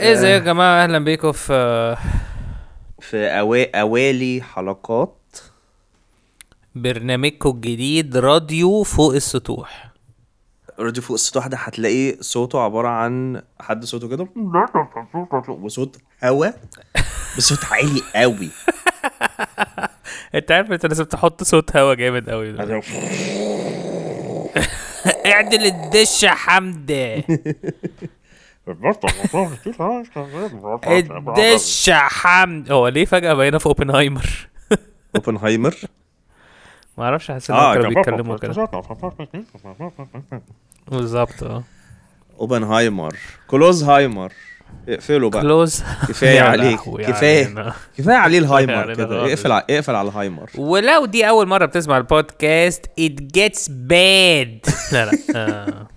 ازيكم يا جماعه اهلا بيكم في في أوا... اوالي حلقات برنامجكم الجديد راديو فوق السطوح راديو فوق السطوح ده هتلاقي صوته عباره عن حد صوته كده وصوت هوا بصوت عالي قوي انت عارف انت لازم تحط صوت هوا جامد قوي ده. اعدل الدش يا حمدي الدش يا حمدي هو ليه فجاه بقينا في اوبنهايمر اوبنهايمر ما اعرفش حاسس ان اه كانوا كان- بيتكلموا كده بالظبط اه اوبنهايمر كلوزهايمر اقفله بقى كلوز كفايه يا عليك لهوي كفايه علينا. كفايه عليه الهايمر علينا كده خالص. اقفل ع- اقفل على الهايمر ولو دي اول مره بتسمع البودكاست it gets bad لا لا آه.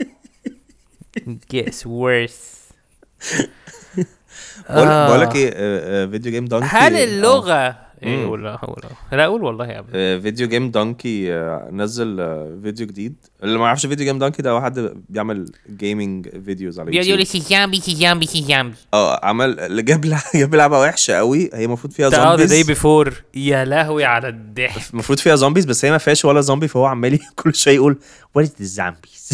it gets worse بقول آه. بقول لك ايه آه، آه، فيديو جيم دانكي هل آه. اللغه ايه مم. ولا هو لا لا قول والله يا ابني آه، فيديو جيم دانكي آه، نزل آه، فيديو جديد اللي ما يعرفش فيديو جيم دانكي ده واحد بيعمل جيمنج فيديوز على بيقعد يوتيوب يقول لي سي زامبي سي زامبي سي زامبي اه عمل اللي جاب لع- جاب لعبه وحشه قوي هي المفروض فيها ذا داي زومبيز بيفور يا لهوي على الضحك المفروض فيها زومبيز بس هي ما فيهاش ولا زومبي فهو عمال ي- كل شويه يقول وات از ذا زومبيز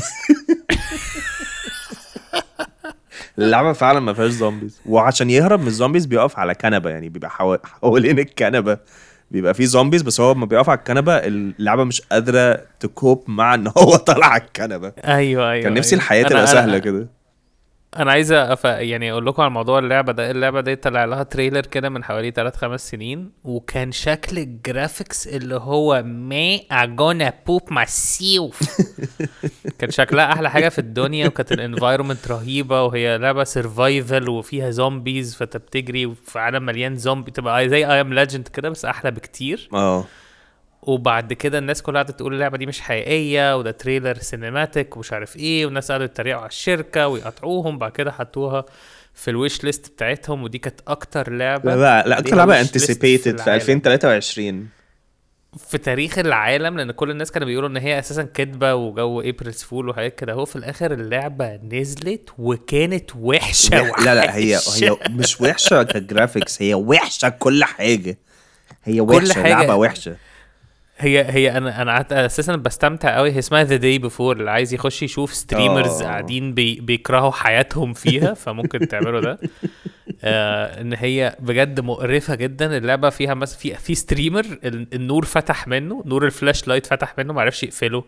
اللعبه فعلا ما فيهاش زومبيز وعشان يهرب من الزومبيز بيقف على كنبه يعني بيبقى حوا- حوالين الكنبه بيبقى فيه زومبيز بس هو لما بيقف على الكنبه اللعبه مش قادره تكوب مع ان هو طالع على الكنبه ايوه ايوه كان نفسي أيوة. الحياه أنا- تبقى أنا- سهله كده انا عايز أف... يعني اقول لكم على موضوع اللعبه ده اللعبه دي طلع لها تريلر كده من حوالي 3 5 سنين وكان شكل الجرافيكس اللي هو ما اجونا بوب myself كان شكلها احلى حاجه في الدنيا وكانت الانفايرمنت رهيبه وهي لعبه سرفايفل وفيها زومبيز فانت بتجري في عالم مليان زومبي تبقى زي اي ام ليجند كده بس احلى بكتير اه وبعد كده الناس كلها قعدت تقول اللعبه دي مش حقيقيه وده تريلر سينماتيك ومش عارف ايه والناس قعدوا يتريقوا على الشركه ويقطعوهم بعد كده حطوها في الويش ليست بتاعتهم ودي كانت اكتر لعبه لا لا, لا اكتر ليها لعبه wish list انتسيبيتد في العالم. 2023 في تاريخ العالم لان كل الناس كانوا بيقولوا ان هي اساسا كدبه وجو ابريلز فول وحاجات كده هو في الاخر اللعبه نزلت وكانت وحشه وح- لا لا هي وحشة. هي مش وحشه كجرافيكس هي وحشه كل حاجه هي وحشه حاجة. لعبه وحشه هي هي انا انا قعدت اساسا بستمتع قوي هي اسمها ذا داي بيفور اللي عايز يخش يشوف ستريمرز آه. قاعدين بي بيكرهوا حياتهم فيها فممكن تعملوا ده آه ان هي بجد مقرفه جدا اللعبه فيها مثلا في في ستريمر ال- النور فتح منه نور الفلاش لايت فتح منه ما عرفش يقفله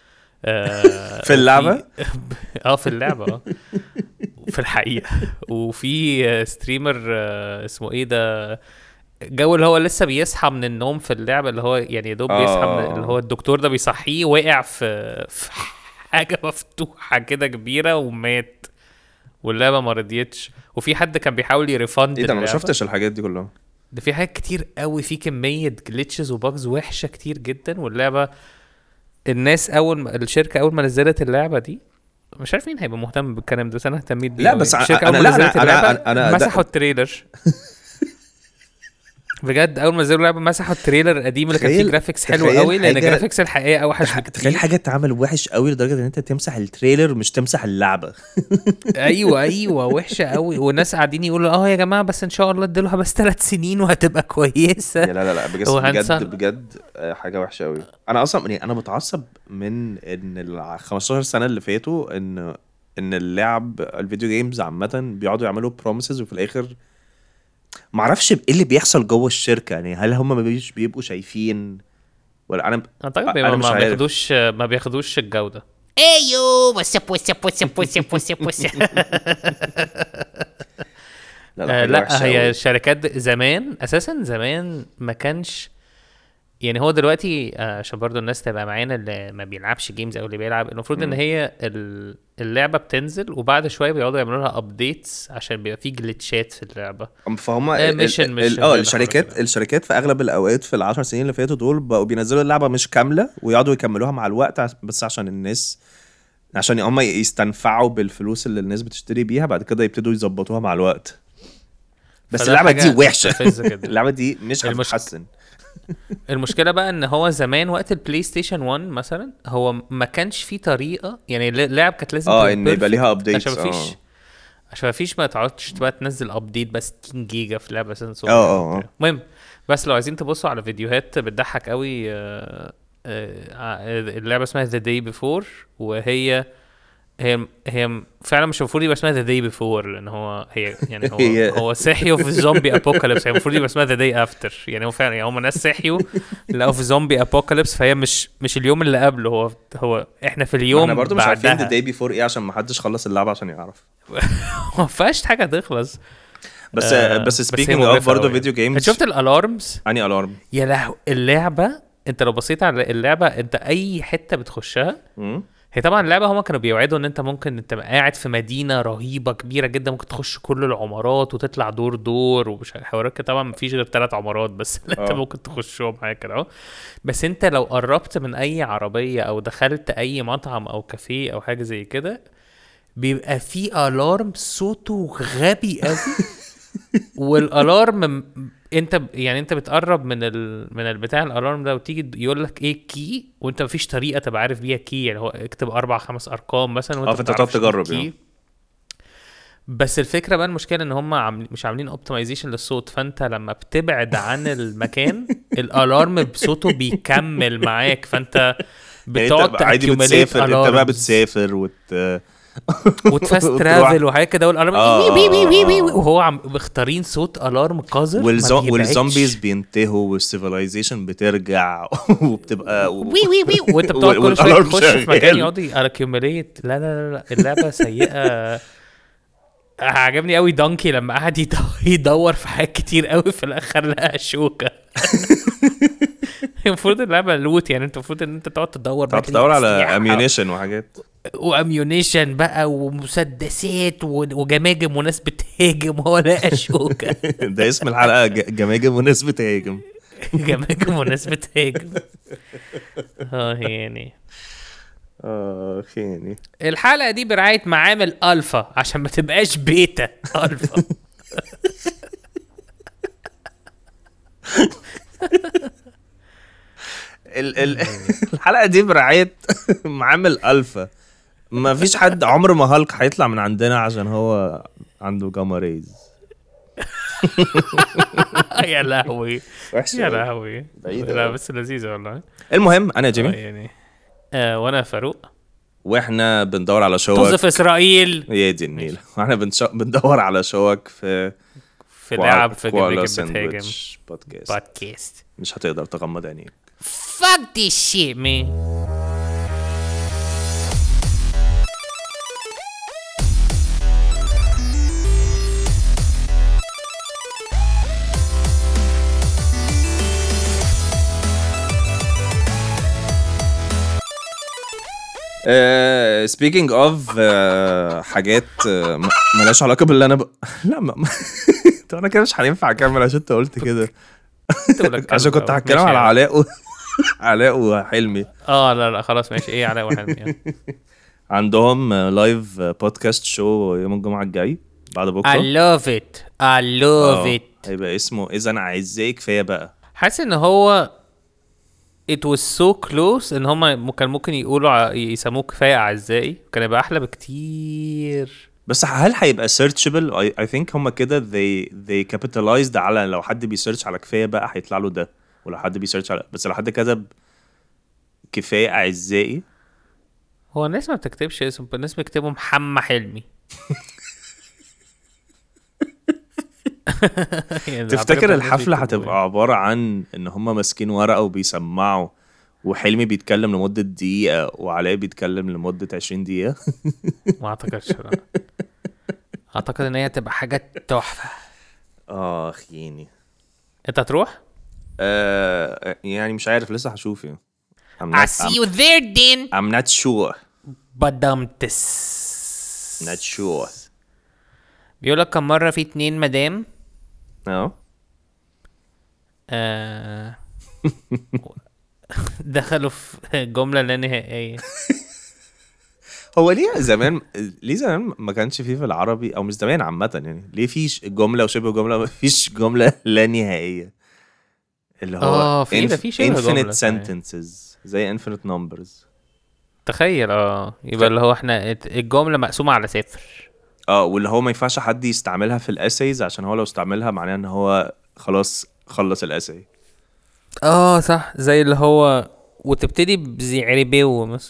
آه في اللعبة؟ وفي- اه في اللعبه اه في الحقيقه وفي آه، ستريمر آه، اسمه ايه ده جو اللي هو لسه بيصحى من النوم في اللعبه اللي هو يعني يا دوب بيصحى من آه. اللي هو الدكتور ده بيصحيه وقع في في حاجه مفتوحه كده كبيره ومات واللعبه ما رضيتش وفي حد كان بيحاول يريفند ايه ده انا ما اللعبة. شفتش الحاجات دي كلها ده في حاجات كتير قوي في كميه جلitches وباجز وحشه كتير جدا واللعبه الناس اول ما الشركه اول ما نزلت اللعبه دي مش عارف مين هيبقى مهتم بالكلام ده بس انا اهتميت بيه لا، أوي. بس ع- الشركه أنا- اول ما لا، نزلت أنا- أنا- اللعبه أنا- ده- مسحوا التريلر بجد اول ما نزلوا اللعبه مسحوا التريلر القديم اللي كان فيه تخيل- جرافيكس حلو تخيل قوي لان حاجة- جرافيكس الحقيقه اوحش تخيل بكتير حاجه اتعمل وحش قوي لدرجه ان انت تمسح التريلر مش تمسح اللعبه ايوه ايوه وحشه قوي والناس قاعدين يقولوا اه يا جماعه بس ان شاء الله اديلها بس ثلاث سنين وهتبقى كويسه يا لا لا لا بجد هو بجد هنسى- بجد آه، حاجه وحشه قوي انا اصلا يعني انا بتعصب من ان ال 15 سنه اللي فاتوا ان ان اللعب الفيديو جيمز عامه بيقعدوا يعملوا بروميسز وفي الاخر ما اعرفش ايه اللي بيحصل جوه الشركه يعني هل هم ما بيش بيبقوا شايفين ولا انا اعتقد أنا بيبقى مش ما عارف. بياخدوش ما بياخدوش الجوده Eyo, what's up, what's up, what's up, what's up, what's up, what's up? لا آه حاجة لا وحشة هي أوي. الشركات زمان اساسا زمان ما كانش يعني هو دلوقتي آه، عشان برضو الناس تبقى معانا اللي ما بيلعبش جيمز او اللي بيلعب المفروض ان هي ال- اللعبه بتنزل وبعد شويه بيقعدوا يعملوا لها ابديتس عشان بيبقى في جلitchات في اللعبه فهم آه، ال- مش- ال- مش ال- اه اللعبة الشركات حركة. الشركات في اغلب الاوقات في العشر سنين اللي فاتوا دول بقوا بينزلوا اللعبه مش كامله ويقعدوا يكملوها مع الوقت عش- بس عشان الناس عشان هم يستنفعوا بالفلوس اللي الناس بتشتري بيها بعد كده يبتدوا يظبطوها مع الوقت بس فده اللعبه دي حاجة وحشه مستفزة جدا. اللعبه دي مش المشك- هتتحسن المشكله بقى ان هو زمان وقت البلاي ستيشن 1 مثلا هو ما كانش في طريقه يعني اللعب كانت لازم اه تبقى ان يبقى perfect ليها updates، عشان مفيش اه. عشان مفيش ما تقعدش بقى تنزل ابديت بس 60 جيجا في لعبه اساسا اه، اه، اه. المهم بس لو عايزين تبصوا على فيديوهات بتضحك قوي آه، آه، اللعبه اسمها ذا داي بيفور وهي هي هي فعلا مش المفروض يبقى اسمها ذا داي بيفور لان هو هي يعني هو هي- هو صحيوا في الزومبي ابوكاليبس هي المفروض يبقى اسمها ذا داي افتر يعني هو فعلا يعني هم ناس صحيوا لقوا في زومبي ابوكاليبس فهي مش مش اليوم اللي قبله هو هو احنا في اليوم احنا برضه مش عارفين بعدها. ذا داي بيفور ايه عشان ما حدش خلص اللعبه عشان يعرف ما فيهاش حاجه تخلص بس آه، بس هي سبيكينج مقرفة اوف برضه أوي. فيديو انت جيمز شفت الالارمز اني الارم يا لهو اللعبه انت لو بصيت على اللعبه انت اي حته بتخشها هي طبعا اللعبه هما كانوا بيوعدوا ان انت ممكن انت قاعد في مدينه رهيبه كبيره جدا ممكن تخش كل العمارات وتطلع دور دور ومش عارف- حوارات كده طبعا مفيش غير ثلاث عمارات بس اللي انت اه. ممكن تخشهم حاجه كده اهو بس انت لو قربت من اي عربيه او دخلت اي مطعم او كافيه او حاجه زي كده بيبقى في الارم صوته غبي قوي والالارم م- انت ب- يعني انت بتقرب من ال... من البتاع الالارم ده وتيجي يقول لك ايه كي وانت مفيش طريقه تبقى عارف بيها كي يعني هو اكتب اربع خمس ارقام مثلا وانت اه، فانت بتعرفش تقعد ايه تجرب key. يعني. بس الفكره بقى المشكله ان هم عاملين مش عاملين اوبتمايزيشن للصوت فانت لما بتبعد عن المكان الالارم بصوته بيكمل معاك فانت يعني بتقعد انت عادي تaccumulate بتسافر انت بقى alarms. بتسافر وت وتفاست وتروح- ترافل وحاجات كده والالارم آه، وي وي وي وي آه، وي آه. وهو عم مختارين صوت الارم قذر ما والزو... بيبعدش. والزومبيز بينتهوا والسيفلايزيشن بترجع وبتبقى و... وي وي وي وانت بتقعد كل شويه والألارم تخش في مكان شغال. يقعد اكيوميليت لا لا لا لا اللعبه سيئه عجبني قوي دانكي لما قعد يدو- يدور في حاجات كتير قوي في الاخر لقى شوكه المفروض اللعبه لوت يعني انت المفروض ان انت تقعد تدور تقعد بقى تدور على أسلحة اميونيشن وحاجات واميونيشن بقى ومسدسات و- وجماجم وناس بتهاجم وهو لقى شوكه ده اسم الحلقه ج- جماجم وناس بتهاجم جماجم وناس بتهاجم اه يعني اه يعني الحلقه دي برعايه معامل الفا عشان ما تبقاش بيتا الفا ال... ال... الحلقه دي برعايه معامل الفا ما فيش حد عمر ما هالك هيطلع من عندنا عشان هو عنده جاما ريز يا لهوي وحش يا أوي. لهوي بعيدة لا أوي. بس لذيذه والله المهم انا آه، جيمي يعني آه وانا فاروق واحنا بندور على شوك توظف اسرائيل يا دي النيل واحنا بنشو... بندور على شوك في في لعب في كوالا جماجم بتهاجم ساندويتش بودكاست بودكاست مش هتقدر تغمض عينيك Fuck this shit, man. سبيكينج اوف حاجات آه، م- ملهاش علاقه باللي انا ب... لا ما ما- طب انا كده مش هينفع اكمل عشان انت قلت كده عشان كنت هتكلم على علاء و... علاء وحلمي اه لا لا خلاص ماشي ايه علاء وحلمي يعني. عندهم لايف بودكاست شو يوم الجمعه الجاي بعد I بكره love it. I love آه، it. هيبقى اسمه اذا انا عايزاه كفايه بقى حاسس ان هو it was so close ان هما كان ممكن يقولوا ع- يسموه كفايه اعزائي كان يبقى احلى بكتير بس هل هيبقى سيرشبل اي ثينك هم كده they they capitalized على لو حد بيسيرش على كفايه بقى هيطلع له ده ولو حد بيسيرش على بس لو حد كتب كفايه اعزائي هو الناس ما بتكتبش اسم الناس بيكتبوا محمد حلمي يعني أعتقد تفتكر الناس الحفله بيكتبوا هتبقى عباره عن ان هم ماسكين ورقه وبيسمعوا وحلمي بيتكلم لمده دقيقه وعلاء بيتكلم لمده 20 دقيقه إيه؟ ما اعتقدش لا. اعتقد ان هي تبقى حاجه تحفه اخ يعني انت هتروح آه يعني مش عارف لسه هشوف يعني I'm I not, see I'm, you there, then. I'm not sure بدمتس not sure بيقول لك كم مره في اتنين مدام اه آه دخلوا في جمله لا نهائيه هو ليه زمان ليه زمان ما كانش فيه في العربي او مش زمان عامة يعني ليه فيش جملة وشبه جملة ما فيش جملة لا نهائية اللي هو آه، في إيه ده؟ في شبه جملة infinite صحيح. sentences زي infinite numbers تخيل اه يبقى اللي هو احنا الجمله مقسومه على صفر اه واللي هو ما ينفعش حد يستعملها في الاسيز عشان هو لو استعملها معناه ان هو خلاص خلص الاسي اه صح زي اللي هو وتبتدي بزعربيو مثلا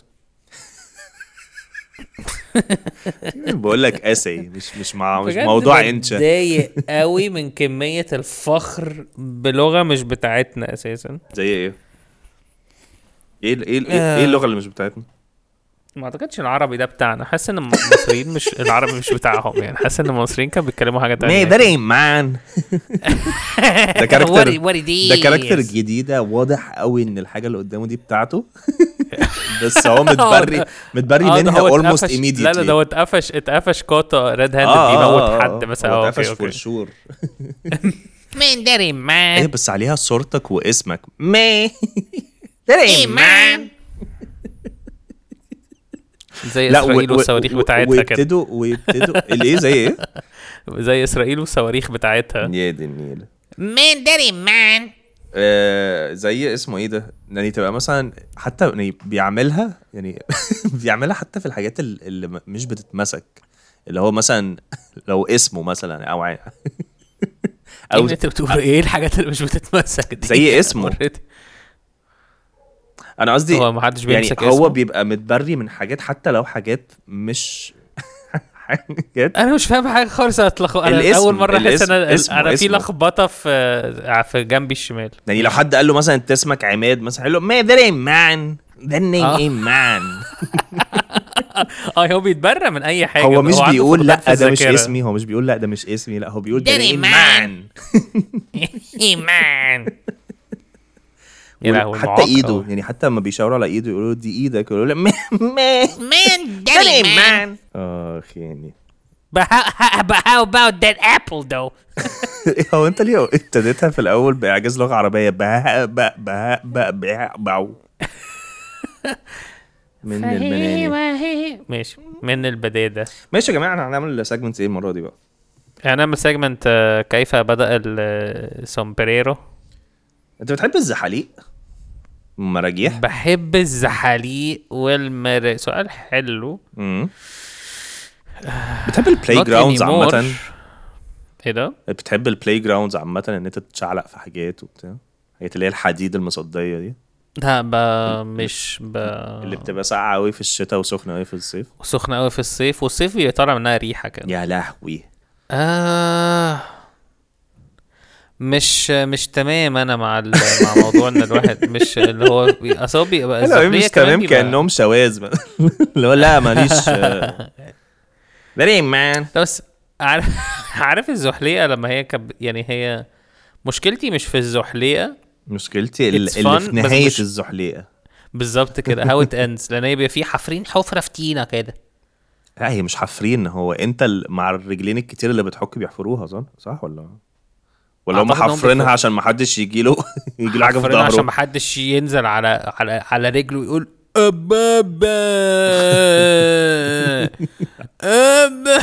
بقول لك اسي مش مش مع مش بجد موضوع انشا بتضايق قوي من كمية الفخر بلغة مش بتاعتنا اساسا زي ايه؟ ايه ال- ايه ال- ايه آه. إيه اللغه اللي مش بتاعتنا؟ ما اعتقدش العربي ده بتاعنا حاسس ان المصريين مش العربي مش بتاعهم يعني حاسس ان المصريين كانوا بيتكلموا حاجة تانية Man, that ain't mine. ده What, كاركتر it- what it is. ده كاركتر جديده واضح قوي ان الحاجه اللي قدامه دي بتاعته بس هو متبري متبري آه، ده منها هو almost اتقفش- immediately لا لا ده هو اتقفش اتقفش كوتا ريد هاند آه، بيموت آه، آه، حد آه. مثلا هو آه، اتقفش اوكي فور اوكي شور Man, that ain't mine. ايه بس عليها صورتك واسمك مي that Hey, ain't man. زي لا اسرائيل و- و- والصواريخ و- بتاعتها كده ويبتدوا ويبتدوا الايه زي ايه؟ زي اسرائيل والصواريخ بتاعتها يا دي النيل Man, that ain't mine. آه زي اسمه ايه ده يعني تبقى مثلا حتى يعني بيعملها يعني بيعملها حتى في الحاجات ال- اللي م- مش بتتمسك اللي هو مثلا لو اسمه مثلا او ع- ايه او اللي انت بتقول ايه الحاجات اللي مش بتتمسك دي زي اسمه. Already. انا قصدي هو محدش يعني بيمسك هو اسمه. بيبقى متبري من حاجات حتى لو حاجات مش حاجات انا مش فاهم حاجه خالص هتلخ... انا الاسم- اول مره احس الاسم- انا اسمه- انا في اسمه. لخبطه في في جنبي الشمال يعني لو حد قال له مثلا انت اسمك عماد مثلا هيقول له man that ain't man that name آه. ain't man اه هو بيتبرى من اي حاجه هو مش عنده بيقول فقدان لا في ده مش الذاكرة. اسمي هو مش بيقول لا ده مش اسمي لا هو بيقول ده That ain't ain't man Hey, man. يا لهوي حتى معاق ايده أوي. يعني حتى لما بيشاوروا على ايده يقولوا له دي ايدك يقولوا له ما ما Man, that that ain't ain't mine. man اخ يعني But how, how, but how about that apple, though? هو انت ليه ابتديتها في الاول باعجاز لغه عربيه بها بها بها بها بها باو من المناني ماشي من البدايه ماشي يا جماعه احنا هنعمل سيجمنت ايه المره دي بقى هنعمل سيجمنت كيف بدا السومبريرو انت بتحب الزحاليق مراجيح بحب الزحاليق والمر سؤال حلو مم. بتحب البلاي Not جراوندز anymore. عامه ايه ده؟ بتحب البلاي جراوندز عامه ان انت تتشعلق في حاجات وبتاع الحاجات اللي هي الحديد المصديه دي لا ب... مش ب... اللي بتبقى ساقعه قوي في الشتاء وسخنه قوي في الصيف سخنة قوي في الصيف والصيف بيبقى طالع منها ريحة كده يا لهوي آه مش مش تمام انا مع ال... مع موضوع ان الواحد مش اللي هو بي... اصل هو بيبقى لا الزحلية مش كمان تمام بيبقى- كانهم شواذ بقى. اللي هو لا ماليش ده ايه مان لا بس عارف عارف الزحليقة لما هي كب... يعني هي مشكلتي مش في الزحليقة مشكلتي ال- It's اللي fun، في بس نهايه مش- الزحليقه بالظبط كده هاو ات اندز لان هي بيبقى في حفرين حفرة في طينة كده لا هي مش حافرين هو انت ال- مع الرجلين الكتير اللي بتحك بيحفروها صح صح ولا ولا هم أعتقد إنهم حافرينها بيحفروا. عشان ما حدش يجي له يجي له حاجه في حفرينها عشان ظهره ما حدش ينزل على على على رجله ويقول أبابا أبابا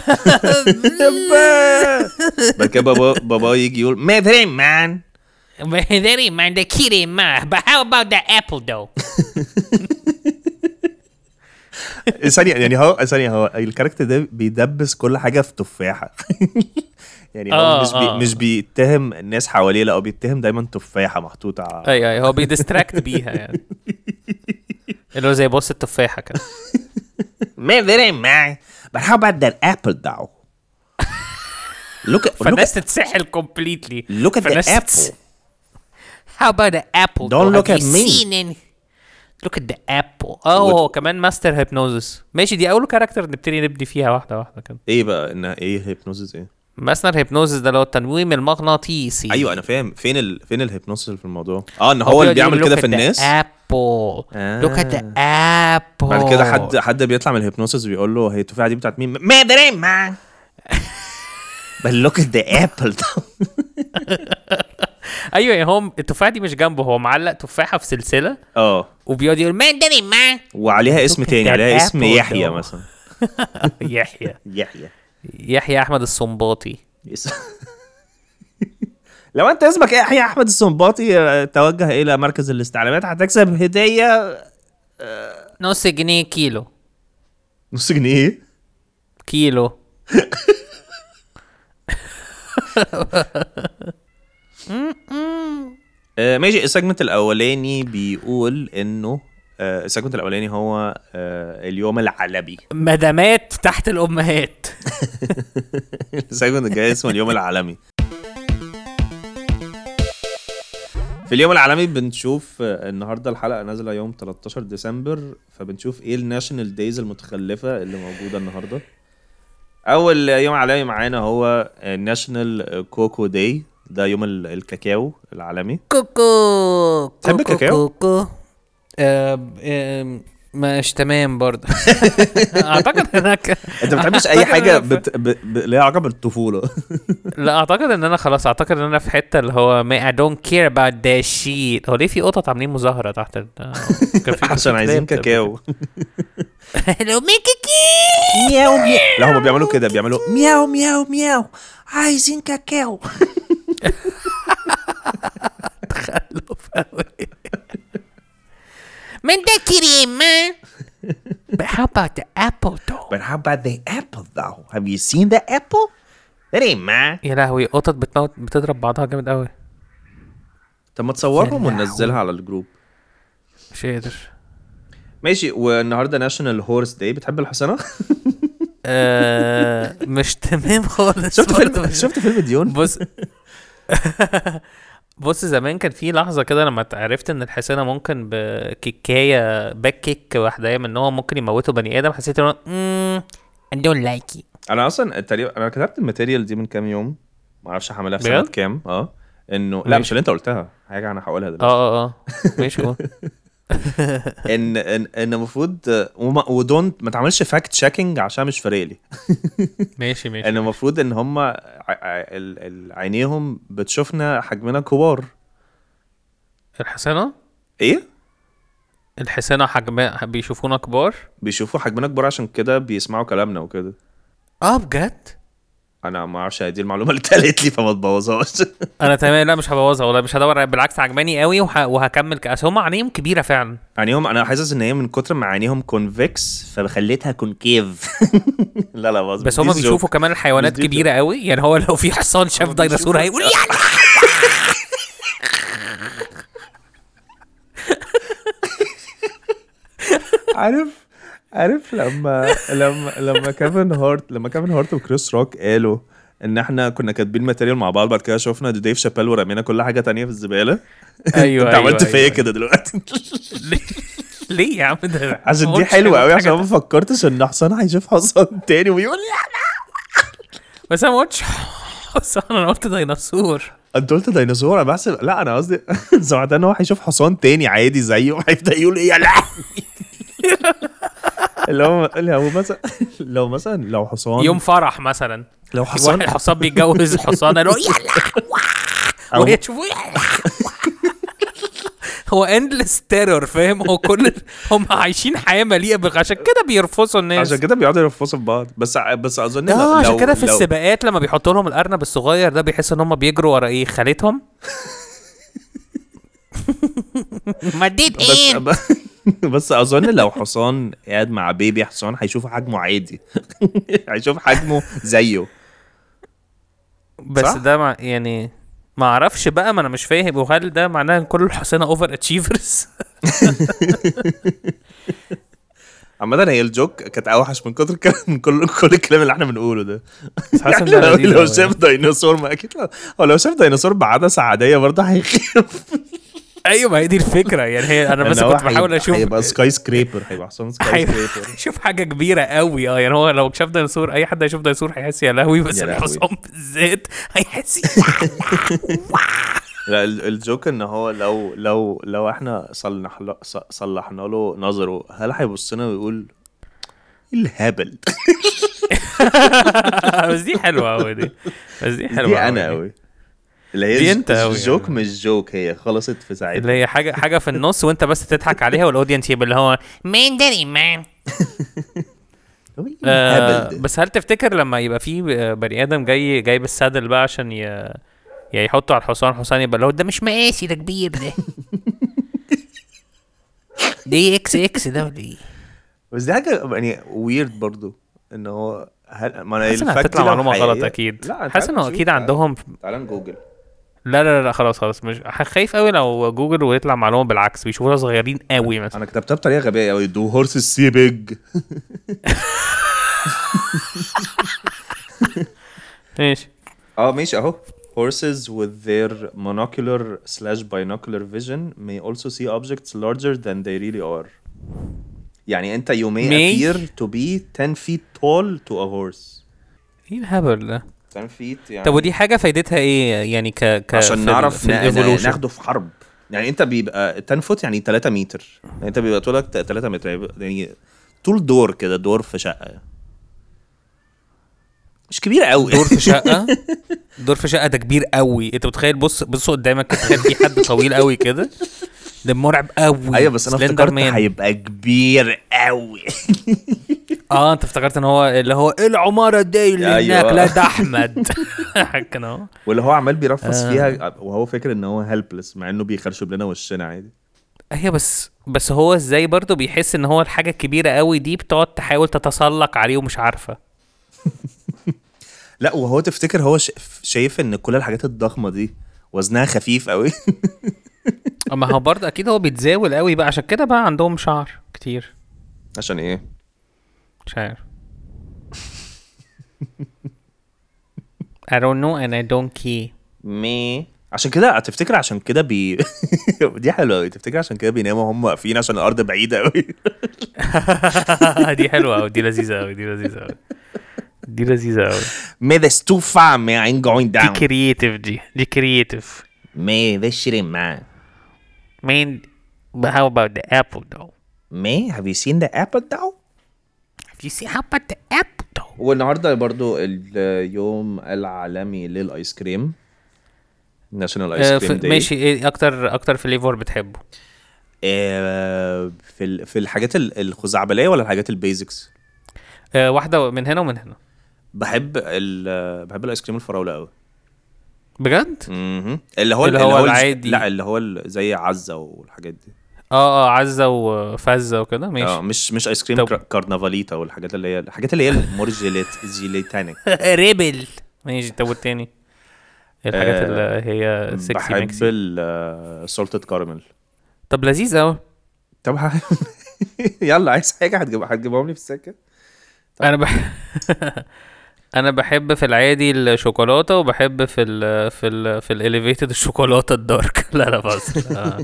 بعد كده بابا بابا يجي يقول ما ادري مان But that ain't mine. The kid ain't mine. But how about that apple, though? ثانية يعني هو ثانية هو الكاركتر ده بيدبس كل حاجة في تفاحة يعني هو آه، مش بي آه. مش بيتهم الناس حواليه لا هو بيتهم دايما تفاحة محطوطة على- اي اي هو بيديستراكت بيها يعني اللي هو زي بص التفاحة كده ما ادري مان but how about that apple though look at look فالناس at تتسحل كومبليتلي look at the فالناس apple تتس- How about the apple? Don't though? look Have at you me. seen any? look at the apple اه هو كمان ماستر هيبنوزس ماشي دي اول كاركتر نبتدي نبني فيها واحدة واحدة كده ايه بقى ان ايه هيبنوزيس ايه ماستر هيبنوزس ده اللي هو التنويم المغناطيسي ايوه انا فاهم فين ال... فين الهيبنوزيس في الموضوع اه ان هو اللي بيعمل كده في الناس ابل Look at the apple. بعد كده حد حد بيطلع من الهيبنوسيس بيقول له هي التفاحه دي بتاعت مين؟ ما ادري مان But look at the apple ايوه يعني هو التفاحه دي مش جنبه هو معلق تفاحه في سلسله اه وبيقعد يقول Man, that ain't mine. وعليها اسم Look at تاني that عليها اسم apple يحيى though. مثلا يحيى يحيى يحيى احمد الصنباطي اس- لو انت اسمك يحيى احمد السنباطي آه، توجه الى مركز الاستعلامات هتكسب هديه نص جنيه كيلو نص جنيه كيلو آه، ماشي السيجمنت الاولاني بيقول انه آه، السيجمنت الاولاني هو آه، اليوم العالمي مدامات تحت الامهات السيجمنت الجاي اسمه اليوم العالمي في اليوم العالمي بنشوف آه، النهارده الحلقه نازله يوم 13 ديسمبر فبنشوف ايه الناشونال دايز المتخلفه اللي موجوده النهارده اول يوم عالمي معانا هو ناشونال كوكو داي ده يوم ال- الكاكاو العالمي كوكو تحب كوكو الكاكاو؟ كوكو آه، آه، مش تمام برضه اعتقد انك انت ما بتحبش اي حاجه بت... ب... ب... ليها علاقه بالطفوله لا اعتقد ان انا خلاص اعتقد ان انا في حته اللي هو ما I don't care about that shit هو ليه في قطط عاملين مظاهره تحت ال... آه، كان في عشان عايزين موتوسيكلات. كاكاو لو ميكيكي مياو مياو لا هم بيعملوا كده بيعملوا مياو مياو مياو عايزين كاكاو من ده كريمة But how about the apple though? But how about the apple though? Have you seen the apple? That ain't mine. يا لهوي قطط بتموت بتضرب بعضها جامد قوي طب ما تصورهم يا وننزلها على الجروب مش قادر ماشي والنهارده ناشونال هورس داي بتحب الحصانه؟ آه مش تمام خالص شفت برضه. فيلم شفت فيلم ديون؟ بص بص زمان كان في لحظة كده لما عرفت ان الحصانة ممكن بكيكاية باك كيك واحدة منهم ممكن يموتوا بني ادم حسيت ان هو مم، I don't like it انا اصلا تقريبا انا كتبت الماتيريال دي من كام يوم ما اعرفش هعملها في سنه بجد؟ كام اه انه لا ماشي. مش اللي انت قلتها حاجه انا هقولها دلوقتي اه اه اه ماشي قول. ان ان ان المفروض وما ودونت ما تعملش فاكت تشيكينج عشان مش فارق لي ماشي ماشي ان المفروض ان هم ع- ع- ال- ال- عينيهم بتشوفنا حجمنا كبار الحصانة ايه الحصانة حجمها بيشوفونا كبار بيشوفوا حجمنا كبار عشان كده بيسمعوا كلامنا وكده اه بجد انا ما اعرفش هي دي المعلومه اللي اتقالت لي فما تبوظهاش انا تمام لا مش هبوظها والله مش هدور بالعكس عجباني قوي وه... وهكمل ك... اصل هم عينيهم كبيره فعلا عينيهم انا حاسس ان هي من كتر ما عينيهم كونفكس فخليتها كونكيف لا لا باظ بس هم بيشوفوا كمان الحيوانات مش دي كبيره قوي يعني هو لو في حصان شاف ديناصور هيقول يلا عارف عارف لما لما لما كيفن هارت لما كيفن هارت وكريس روك قالوا ان احنا كنا كاتبين ماتيريال مع بعض بعد كده شفنا دي ديف شابيل ورمينا كل حاجه تانية في الزباله ايوه انت أيوة، عملت فيا أيوة. كده دلوقتي ليه ليه يا عم ده عشان ما دي قلتش حلوه قوي حاجة عشان ما فكرتش ان حسن هيشوف حصان تاني ويقول لا بس انا ما قلتش حصان انا قلت ديناصور انت قلت ديناصور انا بحسب لا انا قصدي سمعت ان هو هيشوف حصان تاني عادي زيه هيبدا يقول ايه يا لا اللي هو اللي هو مثلا لو مثلا لو حصان يوم فرح مثلا لو واحد حصان حصان بيتجوز حصان قالوا يلا أو- وهي تشوفوا يلا هو اندلس تيرور فاهم هو كل هم عايشين حياه مليئه بغ عشان كده بيرفصوا الناس عشان كده بيقعدوا يرفصوا في بعض بس ع- بس اظن اه لو- عشان لو- كده في لو- السباقات لما بيحطوا لهم الارنب الصغير ده بيحس ان هم بيجروا ورا ايه خالتهم مديت بس ايه ب- بس اظن لو حصان قاعد مع بيبي حصان هيشوف حجمه عادي هيشوف حجمه زيه بس صح؟ ده مع يعني ما اعرفش بقى ما انا مش فاهم وهل ده معناه ان كل الحصانه اوفر اتشيفرز عامة هي الجوك كانت اوحش من كتر الكلام من كل كل الكلام اللي احنا بنقوله ده حاسس يعني إن ده لو, لذيذ لو أوي. شاف ديناصور ما اكيد لا هو لو شاف ديناصور بعدسة عادية برضه هيخاف ايوه ما هي دي الفكره يعني هي انا بس إن هو كنت بحاول هيبقى- اشوف هيبقى سكاي سكريبر هيبقى حصان سكاي هيبقى- سكريبر شوف حاجه كبيره قوي اه يعني هو لو شاف ديناصور اي حد هيشوف ديناصور هيحس يا لهوي بس يا لهوي. الحصان بالذات هيحس لا ال- الجوك ان هو لو لو لو احنا صلح له ص- صلحنا له نظره هل هيبص لنا ويقول ايه الهبل بس دي حلوه قوي دي بس دي حلوه دي أوي انا قوي اللي هي دي ج- أنت أوي جوك يعني. مش جوك هي خلصت في ساعتها اللي هي حاجه حاجه في النص وانت بس تضحك عليها والاودينس يبقى اللي هو من داري مان هو إيه آه الهبل ده؟ بس هل تفتكر لما يبقى في بني ادم جاي جايب السادل بقى عشان ي... يا يحطه على الحصان الحصان يبقى اللي هو ده مش مقاسي ده كبير ده دي اكس اكس ده ولا ايه بس دي حاجه يعني ويرد برضو ان هو هل ما انا حاسس انها الفاكت دي هتطلع لو معلومه غلط حقيقية- اكيد لا حاسس انه اكيد عندهم تعال نجوجل لا لا لا خلاص خلاص مش خايف قوي لو جوجل ويطلع معلومه بالعكس بيشوفونا صغيرين قوي مثلا انا كتبتها بطريقه غبيه قوي دو هورسز سي بيج ماشي اه ماشي اهو horses with their monocular slash binocular vision may also see objects larger than they really are يعني انت you may, May? appear to be 10 feet tall to a horse ايه الهبل ده 10 feet يعني طب ودي حاجه فايدتها ايه يعني ك ك عشان في نعرف ال... في ن- ن- الايفولوشن ناخده في حرب يعني انت بيبقى 10 فوت يعني 3 متر يعني انت بيبقى طولك 3 متر يعني طول دور كده دور في شقه مش كبير قوي دور في شقه دور في شقه ده كبير قوي انت متخيل بص بص قدامك كده، تخيل في حد طويل قوي كده ده مرعب قوي ايوه بس انا سلندر افتكرت مان. هيبقى كبير قوي اه انت افتكرت ان هو اللي هو ايه العماره دي اللي أيوة. هناك لا ده احمد كان اهو واللي هو عمال بيرفص آه. فيها وهو فاكر ان هو هيلبلس مع انه بيخرشب لنا وشنا عادي هي بس بس هو ازاي برضه بيحس ان هو الحاجه الكبيره قوي دي بتقعد تحاول تتسلق عليه ومش عارفه لا وهو تفتكر هو ش- شايف ان كل الحاجات الضخمه دي وزنها خفيف قوي اما هو برضه اكيد هو بيتزاول قوي بقى عشان كده بقى عندهم شعر كتير عشان ايه مش عارف I don't know and I don't care مي عشان كده تفتكر عشان كده بي دي حلوه قوي تفتكر عشان كده بيناموا هم واقفين عشان الارض بعيده قوي دي حلوه قوي دي لذيذه قوي دي لذيذه قوي دي لذيذه قوي May this too far man I ain't going دي down كرييتيف دي دي كرييتيف May this shit ain't mine Man, but how about the apple though? May have you seen the apple though Have you seen how about the apple though? والنهارده برضو اليوم العالمي للايس كريم ناشونال آه، ايس ف- كريم داي ماشي ايه اكتر اكتر فليفر بتحبه آه، في ال- في الحاجات ال- الخزعبليه ولا الحاجات البيزكس آه واحده من هنا ومن هنا بحب ال بحب الايس كريم الفراوله قوي بجد مهم. اللي هو اللي هو الج- العادي. لا اللي هو ال- زي عزه والحاجات دي اه اه عزه وفزه وكده اه ماشي مش مش ايس كريم طب- كر- كارنفاليتا والحاجات اللي هي الحاجات اللي هي المور جيليت جيليتانيك ريبل ماشي طب والتاني الحاجات آه، اللي هي سكسي بحب ميكسي السولتد كارمل طب لذيذ قوي طب ه- يلا عايز حاجه هتجيب هتجيبهم لي في السكه انا بح... انا بحب في العادي الشوكولاته وبحب في ال في ال في الاليفيتد الشوكولاته الدارك لا لا بس آه.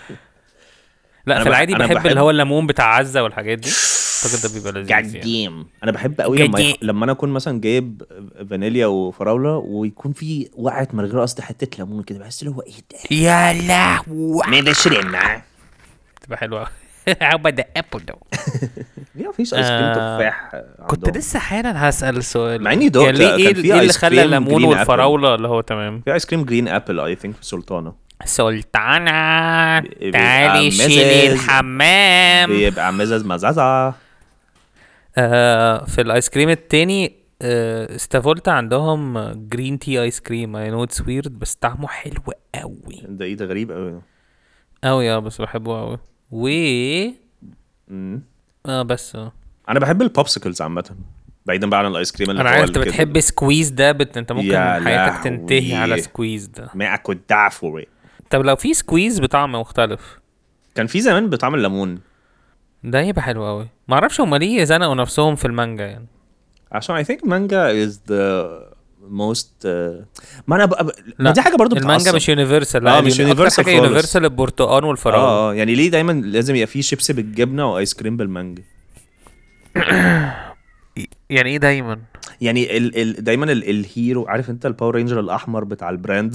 لا أنا في بح- العادي أنا بحب, بحب- اللي هو الليمون بتاع عزه والحاجات دي اعتقد ده بيبقى لذيذ يعني. جديم انا بحب قوي لما جديم. لما انا اكون مثلا جايب فانيليا وفراوله ويكون في وقعت من غير قصد حته ليمون كده بحس اللي هو ايه ده يا لهوي ما ده شرينا تبقى حلوه أوي. How about the apple though? ليه مفيش ايس كريم آه، تفاح كنت عندهم؟ لسه حالا هسال سؤال مع إني دقت، يعني ليه كان ايه, في إيه اللي آيس خلى كريم الليمون green والفراوله اللي هو تمام في ايس كريم جرين ابل اي ثينك في سلطانه سلطانة بيبقى تعالي شيلي مزز. الحمام بيبقى مزز مزازه آه في الايس كريم التاني آه استافولتا عندهم جرين تي ايس كريم اي نو اتس ويرد بس طعمه حلو قوي ده ايه ده غريب قوي قوي اه بس بحبه قوي و مم. اه بس اه انا بحب البوبسيكلز عامه بعيدا بقى عن الايس كريم اللي انا هو عارف انت اللي كده. بتحب سكويز ده بت... انت ممكن يا حياتك تنتهي لهوي. على سكويز ده ما I could die for it طب لو في سكويز بطعم مختلف كان في زمان بطعم الليمون ده يبقى حلو قوي ما اعرفش هم ليه زنقوا نفسهم في المانجا يعني عشان I think manga is the most uh... ما انا بقى... ما لا دي حاجه برضو المانجا بتعصب. مش يونيفرسال آه، مش universal حاجه خالص. يونيفرسال البرتقال والفراوله اه اه يعني ليه دايما لازم يبقى في شيبسي بالجبنه وايس كريم بالمانجا يعني ايه دايما يعني ال ال دايما ال الهيرو عارف انت الباور رينجر الاحمر بتاع البراند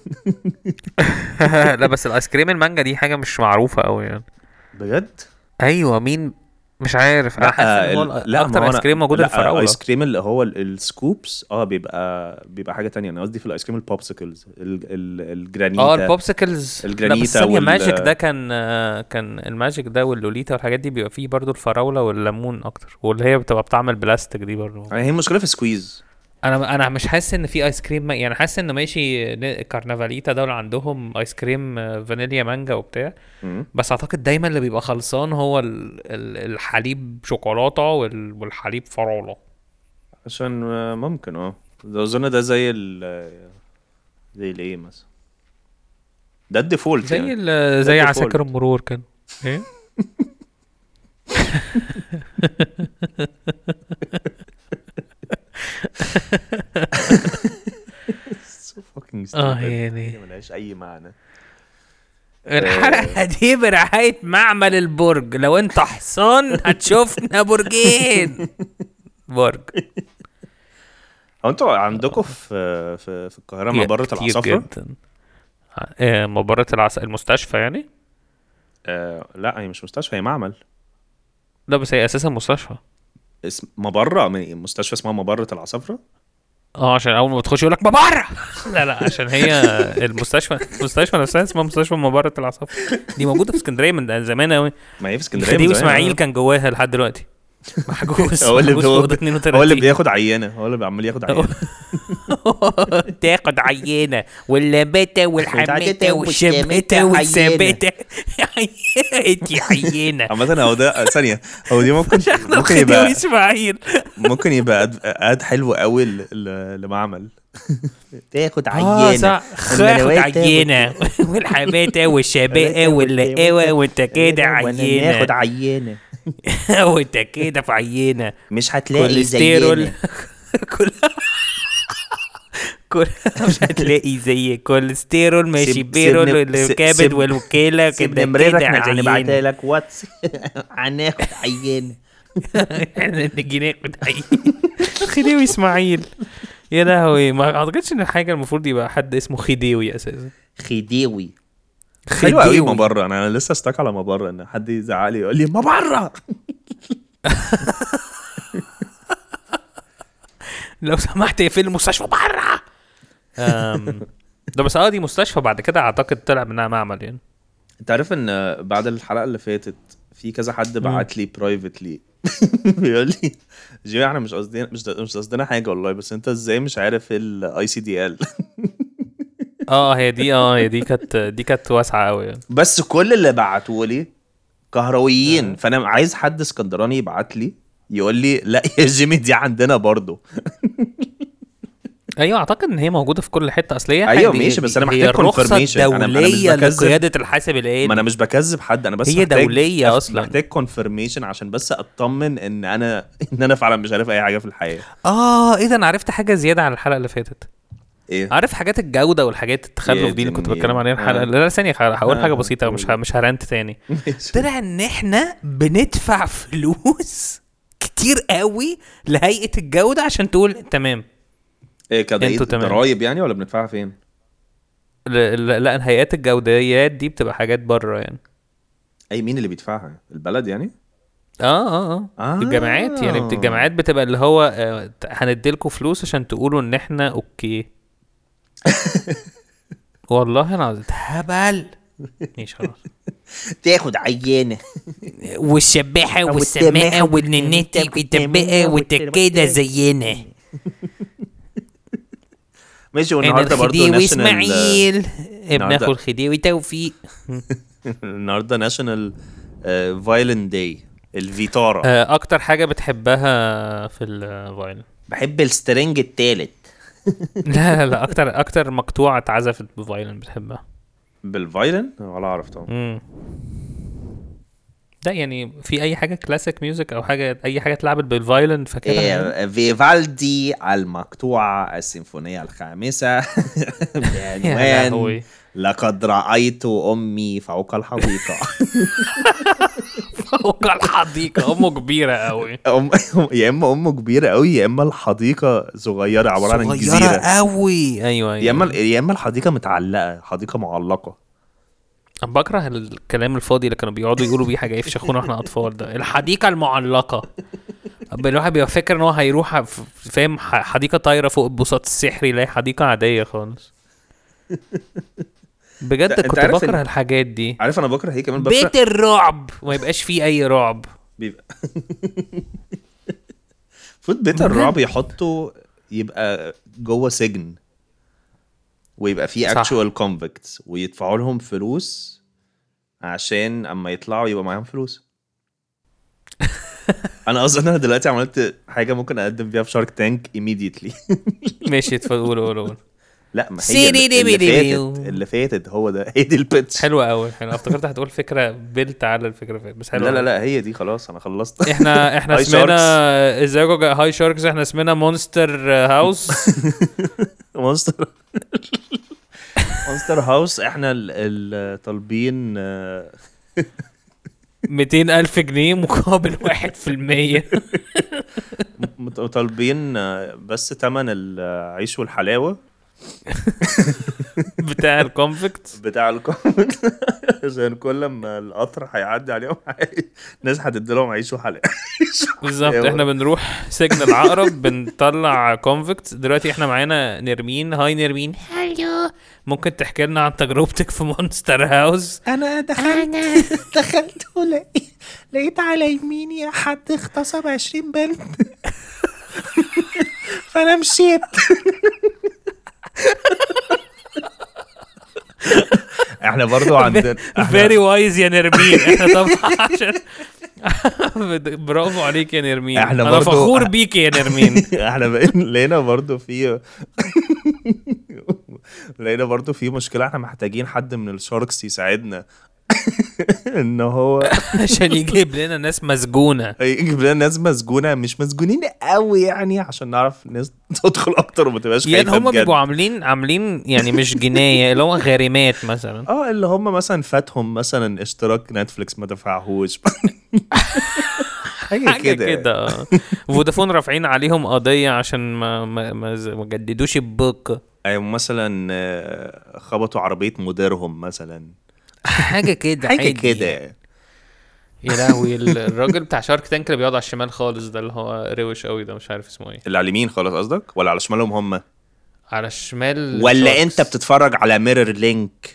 لا بس الايس كريم المانجا دي حاجه مش معروفه قوي يعني بجد ايوه مين مش عارف انا حاسس ان هو ال- ال- ما اكتر هو ايس أنا- كريم موجود لا، الفراوله ايس كريم اللي هو ال- السكوبس اه بيبقى بيبقى حاجه تانية انا قصدي في الايس كريم البوبسيكلز ال ال الجرانيتا اه البوبسيكلز الجرانيتا لا بس ثانية وال- ماجيك ده كان آه، كان الماجيك ده واللوليتا والحاجات دي بيبقى فيه برضو الفراوله والليمون اكتر واللي هي بتبقى بطعم البلاستيك دي برضو يعني هي المشكله في سكويز انا انا مش حاسس ان في ايس كريم يعني حاسس ان ماشي ن- كارنفاليتا دول عندهم ايس كريم آه، فانيليا مانجا وبتاع مم. بس اعتقد دايما اللي بيبقى خلصان هو ال- ال- الحليب شوكولاته وال- والحليب فراوله عشان آه، ممكن اه ده اظن ده زي ال زي الايه مثلا ده الديفولت زي يعني. ال- زي default. عساكر المرور كان ايه So fucking stupid. اه يعني حاجة ملهاش اي معنى الحلقة دي برعاية معمل البرج لو انت حصان هتشوفنا برجين برج هو انتوا عندكم في في في القاهره مبره كتير العصافره جدا آه، مباراة العص... المستشفى يعني آه لا هي مش مستشفى هي معمل لا بس هي اساسا مستشفى اسم مبره من مستشفى اسمها مبره العصافره اه عشان اول ما تخش يقول لك مبرة لا لا عشان هي المستشفى المستشفى نفسها اسمها مستشفى مباراة العصافرة دي موجودة في اسكندرية من زمان قوي ما هي في اسكندريه خديوي من زمان. اسماعيل كان جواها لحد دلوقتي محجوز هو اللي محجوز في هو, اوضه 32 هو اللي بياخد عينه هو اللي عمال ياخد عينه تاخد عينة واللبتة والحمتة والشمتة والشمتة والثبتة ادي عينة عامة هو ده ثانية هو دي ممكن شيخنا ممكن خديوي يبقى اسماعيل ممكن يبقى اد, اد حلو قوي ل- ل- لمعمل تاخد اه عينة صح خاخد والملوات تاخد- عينة والحماتة والشبقة واللقاوة وانت كده وانا ناخد عينة عينة وانت كده في عينة مش هتلاقي كوليسترول زينا كل كل مش هتلاقي زي كوليسترول ماشي سيب- بيرول سيبني- سيب- الكبد سيب- والوكالة سيب كده نمرتك كده هنبعتها عينة لك واتس هناخد عينة نجي ناخد عينة خديوي اسماعيل يا لهوي ما اعتقدش ان الحاجه المفروض يبقى حد اسمه خديوي اساسا خديوي حلو قوي خديوي. مبرة انا أنا لسه استك على مبرة ان حد يزعق لي يقول لي مبرة لو سمحت اقفل المستشفى بره أم، ده بس اه دي مستشفى بعد كده اعتقد طلع منها معمل يعني انت عارف ان بعد الحلقة اللي فاتت في كذا حد بعت لي برايفتلي بيقول لي جيو احنا مش قصدنا مش مش قصدنا حاجة والله بس انت ازاي مش عارف الاي سي دي ال اه هي دي اه هي دي كانت دي كانت واسعه قوي يعني بس كل اللي بعتوا لي كهرويين فانا عايز حد اسكندراني يبعت لي يقول لي لا يا جيمي دي عندنا برضو ايوه اعتقد ان هي موجوده في كل حته اصل هي أيوة دي- ماشي، بس أنا هي محتاج الرخصه confirmation. أنا- أنا مش الدوليه بكذب. لقياده الحاسب الالي ما انا مش بكذب حد انا بس هي محتاج دولية أف- أصلاً. محتاج كونفرميشن عشان بس اطمن ان انا ان انا فعلا مش عارف اي حاجه في الحياه اه ايه ده انا عرفت حاجه زياده عن الحلقه اللي فاتت ايه عارف حاجات الجوده والحاجات التخلف دي اللي كنت جميل. بتكلم عليها الحلقه آه. لا لا ثانيه هقول آه، حاجه بسيطه مش ه- مش هرنت تاني طلع ان احنا بندفع فلوس كتير قوي لهيئه الجوده عشان تقول تمام ايه كده ايه انتوا تمام. ضرايب يعني ولا بندفعها فين ل- ل- لا هيئات الجوديات دي بتبقى حاجات بره يعني اي مين اللي بيدفعها البلد يعني اه اه اه آه. الجامعات يعني بت- الجامعات بتبقى اللي هو آه، ت- هنديلكوا فلوس عشان تقولوا ان احنا اوكي والله انا هبل ماشي خلاص تاخد عينة والشباحة والسماحة والسماء والننتي والتبقى والتكادة زينا ماشي انا والنهارده برضه الخديوي ناشونال اسماعيل ابن النهاردة- اخو الخديوي توفيق النهارده ناشونال فايلن داي الفيتارا آه، اكتر حاجة بتحبها في الفايلن بحب السترنج التالت لا لا لا اكتر اكتر مقطوعة اتعزفت بفايلن بتحبها بالفايلن ولا اعرف طبعا امم ده يعني في اي حاجة كلاسيك ميوزك او حاجة اي حاجة اتلعبت بالفايلن فاكرها يعني؟ إيه، فيفالدي المقطوعة السيمفونية الخامسة يا بعنوان لهوي لقد رأيت أمي فوق الحديقة فوق الحديقة امه كبيرة قوي أم... يا إما أمه كبيرة أوي يا إما الحديقة صغيرة عبارة عن صغيرة جزيرة قوي ايوه يا إما ايوه يا إما الحديقة متعلقة حديقة معلقة أنا بكره الكلام الفاضي اللي كانوا بيقعدوا يقولوا بيه حاجة يفشخونا واحنا اطفال ده الحديقة المعلقة أب الواحد بيبقى فاكر ان هو هيروح ف- فاهم ح- حديقة طايرة فوق البساط السحري يلاقي حديقة عادية خالص بجد أنت كنت عارف بكره إن- الحاجات دي عارف أنا بكره إيه كمان بكره بيت الرعب وما يبقاش فيه اي رعب بيبقى فوت بيت الرعب يحطه يبقى جوه سجن ويبقى فيه صح. اكشوال كونفكتس ويدفعوا لهم فلوس عشان اما يطلعوا يبقى معاهم فلوس انا اصلا انا دلوقتي عملت حاجه ممكن اقدم بيها في شارك تانك immediately ماشي اتفضل قول قول قول لا ما هي سيري اللي, دي اللي بيدي فاتت اللي فاتت هو ده هي دي البيتش حلوة قوي حلوة افتكرت هتقول فكرة بلت على الفكرة فاتت بس حلوة لا لا أوي. لا هي دي خلاص انا خلصت احنا احنا هاي اسمنا ازيكم يا هاي شاركس احنا اسمنا مونستر هاوس مونستر مونستر هاوس احنا ال- ال- طالبين آه، 200 ألف جنيه مقابل واحد في المية مت- طالبين آه، بس تمن العيش والحلاوه بتاع الكونفكت بتاع الكومنت عشان كل ما القطر هيعدي عليهم الناس هتدي لهم عيش وحلاوه بالظبط حلاوة. احنا بنروح سجن العقرب بنطلع كونفكت دلوقتي احنا معانا نرمين هاي نرمين الو ممكن تحكي لنا عن تجربتك في مونستر هاوس انا دخلت انا دخلت ولقيت لقيت على يميني حد اغتصب 20 بنت فانا مشيت احنا برضو عندنا فيري وايز يا نرمين احنا طبعا عشان برافو عليك يا نرمين احنا انا برضو- فخور بيك يا نرمين احنا بقينا لقينا برضو في لقينا برضو في مشكلة احنا محتاجين حد من الشاركس يساعدنا ان هو عشان يجيب لنا ناس مسجونه يجيب لنا ناس مسجونة مش مسجونين قوي يعني عشان نعرف ناس تدخل اكتر وما تبقاش يعني خايفة هم بجد. بيبقوا عاملين عاملين يعني مش جنايه اللي هو غارمات مثلا اه اللي هم مثلا فاتهم مثلا اشتراك نتفليكس ما دفعهوش حاجة حاجه كده كده اه فودافون رافعين عليهم قضيه عشان ما ما ما, ز- ما جددوش البوك ايوه مثلا آه، خبطوا عربية مديرهم مثلا حاجه كده حاجة عادي. كده يا لهوي ال- الراجل بتاع شارك تانك اللي بيقعد على الشمال خالص ده اللي هو روش قوي ده مش عارف اسمه ايه اللي على اليمين خلاص قصدك ولا على شمالهم هم على الشمال ولا شاركس. انت بتتفرج على ميرور لينك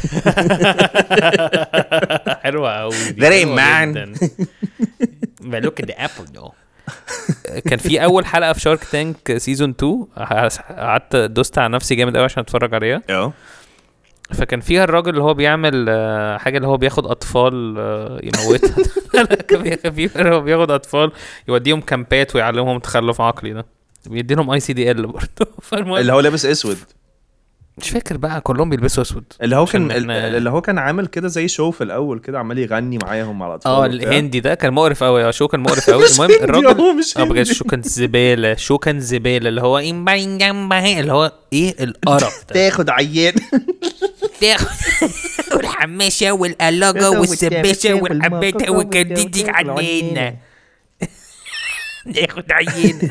حلوه قوي Very man. look at the apple though كان في اول حلقه في شارك تانك سيزون 2 قعدت دوست على نفسي جامد قوي عشان اتفرج عليها اه فكان فيها الراجل اللي هو بيعمل آه، حاجه اللي هو بياخد اطفال آه، يموتها كان بي- كان في هو بياخد اطفال يوديهم كامبات ويعلمهم تخلف عقلي ده بيديلهم اي سي دي ال برضه فالمهم اللي هو لابس اسود مش فاكر بقى كلهم بيلبسوا اسود اللي هو كان عشان إحنا- اللي هو كان عامل كده زي شو في الاول كده عمال يغني معاهم على الاطفال اه وبتاع. الهندي ده كان مقرف قوي اه شو كان مقرف قوي مش المهم هندي، الراجل هو مش اه بجد هندي. شو كان زباله شو كان زباله اللي هو إمباين جنبها اللي هو ايه القرف ده تاخد عيان تاخد والحماشة والقلاجة والسباشة والحباتة والجديدك عنينا ناخد عينه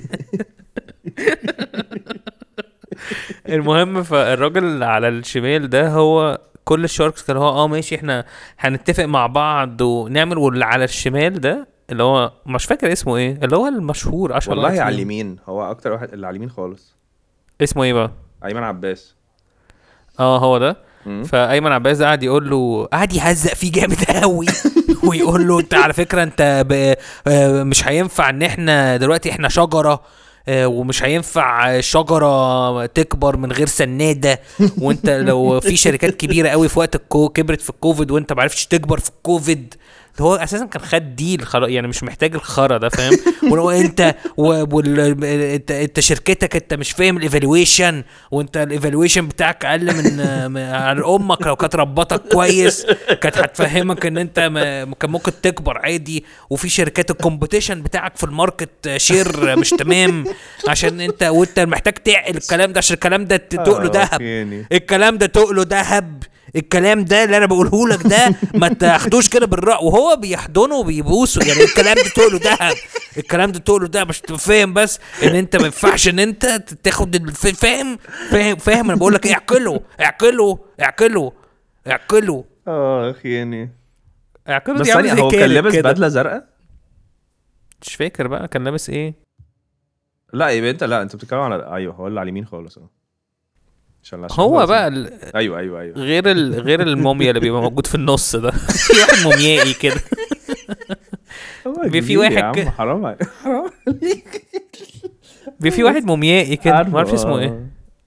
المهم فالراجل اللي على الشمال ده هو كل الشاركس كان هو اه ماشي احنا هنتفق مع بعض ونعمل واللي على الشمال ده اللي هو مش فاكر اسمه ايه اللي هو المشهور اشهر والله واحد على فيهم. اليمين هو اكتر واحد اللي على اليمين خالص اسمه ايه بقى ايمن عباس اه هو ده مم. فايمن عباس قعد يقول له قعد يهزق فيه جامد قوي ويقول له انت على فكره انت ب... آه، مش هينفع ان احنا دلوقتي احنا شجره آه، ومش هينفع شجره تكبر من غير سناده وانت لو في شركات كبيره قوي في وقت الكو كبرت في الكوفيد وانت ما عرفتش تكبر في الكوفيد هو اساسا كان خد ديل خلاص يعني مش محتاج الخرا ده فاهم ولو انت و- وال... انت انت شركتك انت مش فاهم الايفالويشن وانت الايفالويشن بتاعك اقل من من- عن امك لو كانت ربطك كويس كانت هتفهمك ان انت م... كان ممكن تكبر عادي وفي شركات الكومبيتيشن بتاعك في الماركت شير مش تمام عشان انت وانت محتاج تعقل الكلام ده عشان الكلام ده تقله آه، دهب يعني. الكلام ده تقله دهب الكلام ده اللي انا بقوله لك ده ما تاخدوش كده بالرأي وهو بيحضنه وبيبوسه يعني الكلام ده تقله دهب الكلام ده تقله دهب مش تبقى فاهم بس ان انت ما ينفعش ان انت تاخد الف- فاهم فاهم فاهم انا بقول لك ايه اعقله اعقله اعقله اعقله اه اخي يعني اعقله بس دي عامله ثانية زي هو كان كالب لابس كده. بدله زرقاء مش فاكر بقى كان لابس ايه لا يبقى انت لا انت بتتكلم على ايوه هو اللي على اليمين خالص اه عشان عشان هو بقى ال... ايوه ايوه ايوه غير ال... غير الموميا اللي بيبقى موجود في النص ده في واحد موميائي كده هو بي- في جميل واحد يا عم كده. حرام عليك. حرام بي في واحد موميائي كده عارفه، ما اعرفش اسمه آه. ايه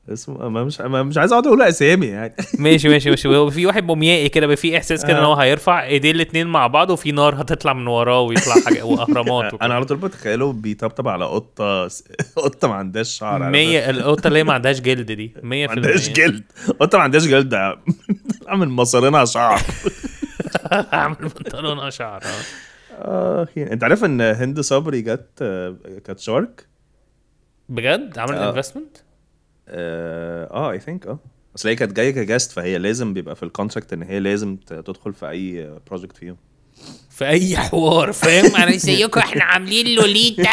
اسمه ما مش ما مش عايز اقعد اقول اسامي يعني ماشي ماشي ماشي هو في واحد موميائي كده بقى في احساس كده ان هو هيرفع ايديه الاتنين مع بعض وفي نار هتطلع من وراه ويطلع حاجه واهرامات انا وكده. على طول بتخيله بيطبطب على قطه قطه ما عندهاش شعر عارف؟ 100 القطه اللي هي ما عندهاش جلد دي 100% ما عندهاش جلد قطه ما عندهاش جلد يا عم. عامل مصارينها شعر اعمل بنطلون اشعر آه. اه انت عارف ان هند صبري جت آه، كانت شارك بجد عمل آه. انفستمنت اه اي ثينك اه اصل هي كانت جايه كجاست فهي لازم بيبقى في الكونتراكت ان هي لازم ت- تدخل في اي بروجكت فيهم في اي حوار فاهم انا زيكم احنا عاملين لوليتا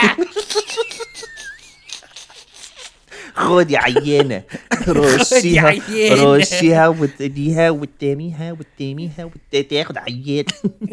خدي عينه رشيها- عينة. رشيها وتديها وتاميها وتاميها وتاخد عينه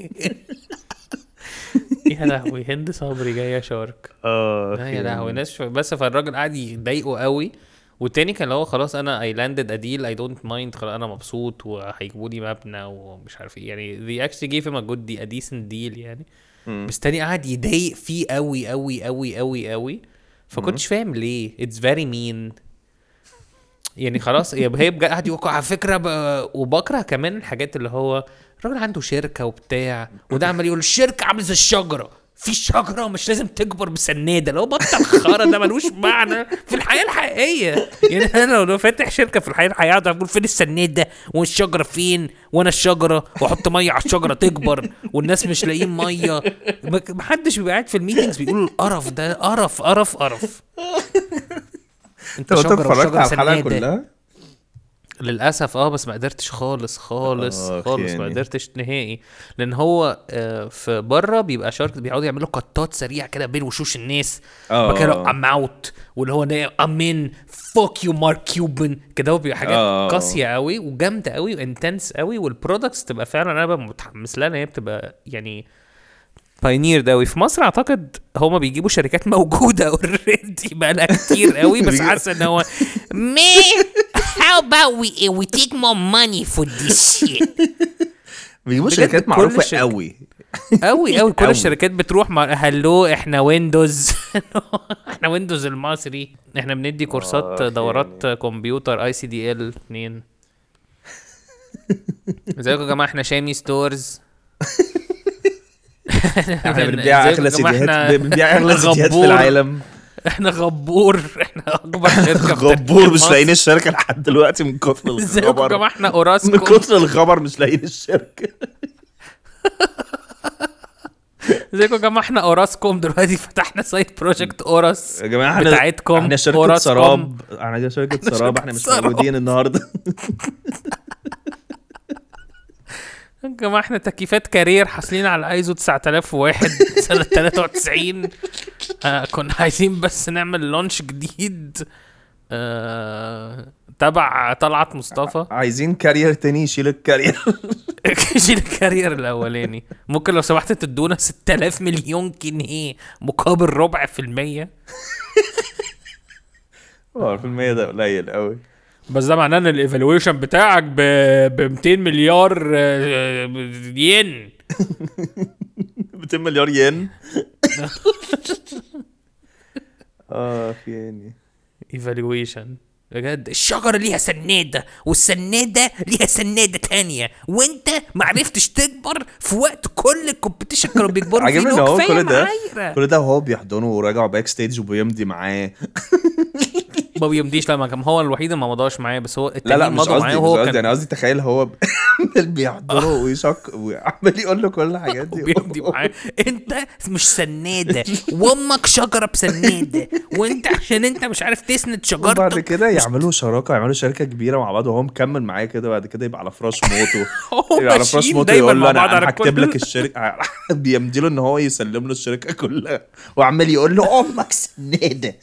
يا لهوي هند صبري جايه شارك اه لا يا لهوي ناس شو- بس فالراجل قاعد يضايقه قوي والتاني كان اللي هو خلاص انا اي لاندد اديل اي دونت مايند خلاص انا مبسوط وهيجيبوا لي مبنى ومش عارف ايه يعني they actually gave him a good deal, a decent deal يعني بس تاني قاعد يضايق فيه قوي قوي قوي قوي قوي فكنتش فاهم ليه اتس فيري مين يعني خلاص يا هي بجد قاعد يقول على فكره ب... وبكره كمان الحاجات اللي هو الراجل عنده شركه وبتاع وده عمال يقول الشركه عامله زي الشجره في شجره مش لازم تكبر بسناده لو بطل خرا ده ملوش معنى في الحياه الحقيقيه يعني انا لو- لو فاتح شركه في الحياه الحقيقيه اقعد اقول فين السناده والشجره فين وانا الشجره واحط ميه على الشجره تكبر والناس مش لاقيين ميه ما- محدش بيبقى قاعد في الميتنجز بيقول القرف ده قرف قرف قرف انت اتفرجت وشجرة على الحلقه سنادة. كلها للاسف اه بس ما قدرتش خالص خالص آخ خالص ما يعني. قدرتش نهائي لان هو آه، في بره بيبقى شارك بيقعدوا يعملوا قطات سريع كده بين وشوش الناس آه. بعد كده ام اوت واللي هو ام ان فوك يو مارك كيوبن كده هو بيبقى حاجات آه. قاسيه قوي وجامده قوي وانتنس قوي والبرودكتس تبقى فعلا انا ببقى متحمس لها ان هي بتبقى يعني باينير ده قوي في مصر اعتقد هما بيجيبوا شركات موجوده اوريدي بقى لها كتير قوي بس حاسه ان هو Man, how about we we take more money for this shit? بيجيبوا بجد شركات كل معروفه الشركات- قوي قوي قوي كل أوي. الشركات بتروح مع هلو احنا ويندوز احنا ويندوز المصري احنا بندي كورسات آه، دورات كمبيوتر اي سي دي ال 2 ازيكم يا جماعه احنا شامي ستورز احنا بنبيع ازيكم اغلى يا جماعة؟ سيديهات احنا بنبيع اغلى سيديهات في غبور. العالم احنا غبور احنا اكبر شركه في غبور تاريخ مش مصر. لاقيين الشركه لحد دلوقتي من كتر ازيكم يا الخبر جماعه احنا من اوراسكو كتر الخبر مش لاقيين الشركه ازيكم يا جماعه احنا اوراسكوم دلوقتي فتحنا سايت بروجكت اورس يا جماعه احنا بتاعتكم احنا شركه أوراسكوم. سراب احنا شركه سراب احنا مش سراب. موجودين النهارده يا جماعه احنا تكييفات كارير حاصلين على ايزو 9001 سنه 93 آه كنا عايزين بس نعمل لونش جديد آه تبع طلعت مصطفى عايزين كارير تاني يشيل الكارير شيل الكارير الاولاني ممكن لو سمحت تدونا 6000 مليون جنيه مقابل ربع في المية اه في المية ده قليل قوي بس ده معناه ان الايفالويشن بتاعك ب ب 200 مليار آه، ين 200 مليار ين اه يعني ايفالويشن بجد الشجرة ليها سنادة والسنادة ليها سنادة تانية وانت معرفتش تكبر في وقت كل الكومبيتيشن كانوا بيكبروا فيه عاجبني ان لو هو كفاية كل ده معايرة. كل ده وهو بيحضنه وراجعه باك ستيج وبيمضي معاه ما بيمديش لا ما كان هو الوحيد اللي ما مضاش معايا بس هو لا التانيين لا مش مضوا قصدي معايا مش وهو قصدي كان انا قصدي تخيل هو عمال بيحضنه ويشك وعمال يقول له كل الحاجات دي بيمضي معايا انت مش سنادة وامك شجرة بسنادة وانت عشان انت مش عارف تسند وبعد شجرتك كده يعملوا شراكه يعملوا شركه كبيره مع بعض وهو مكمل معاه كده بعد كده يبقى على فراش موته هو يبقى على فراش ماشيين موته دايما يقول له مع انا بعض أنا على هكتب كل- لك الشركه بيمدي له ان هو يسلم له الشركه كلها وعمال يقول له امك سناده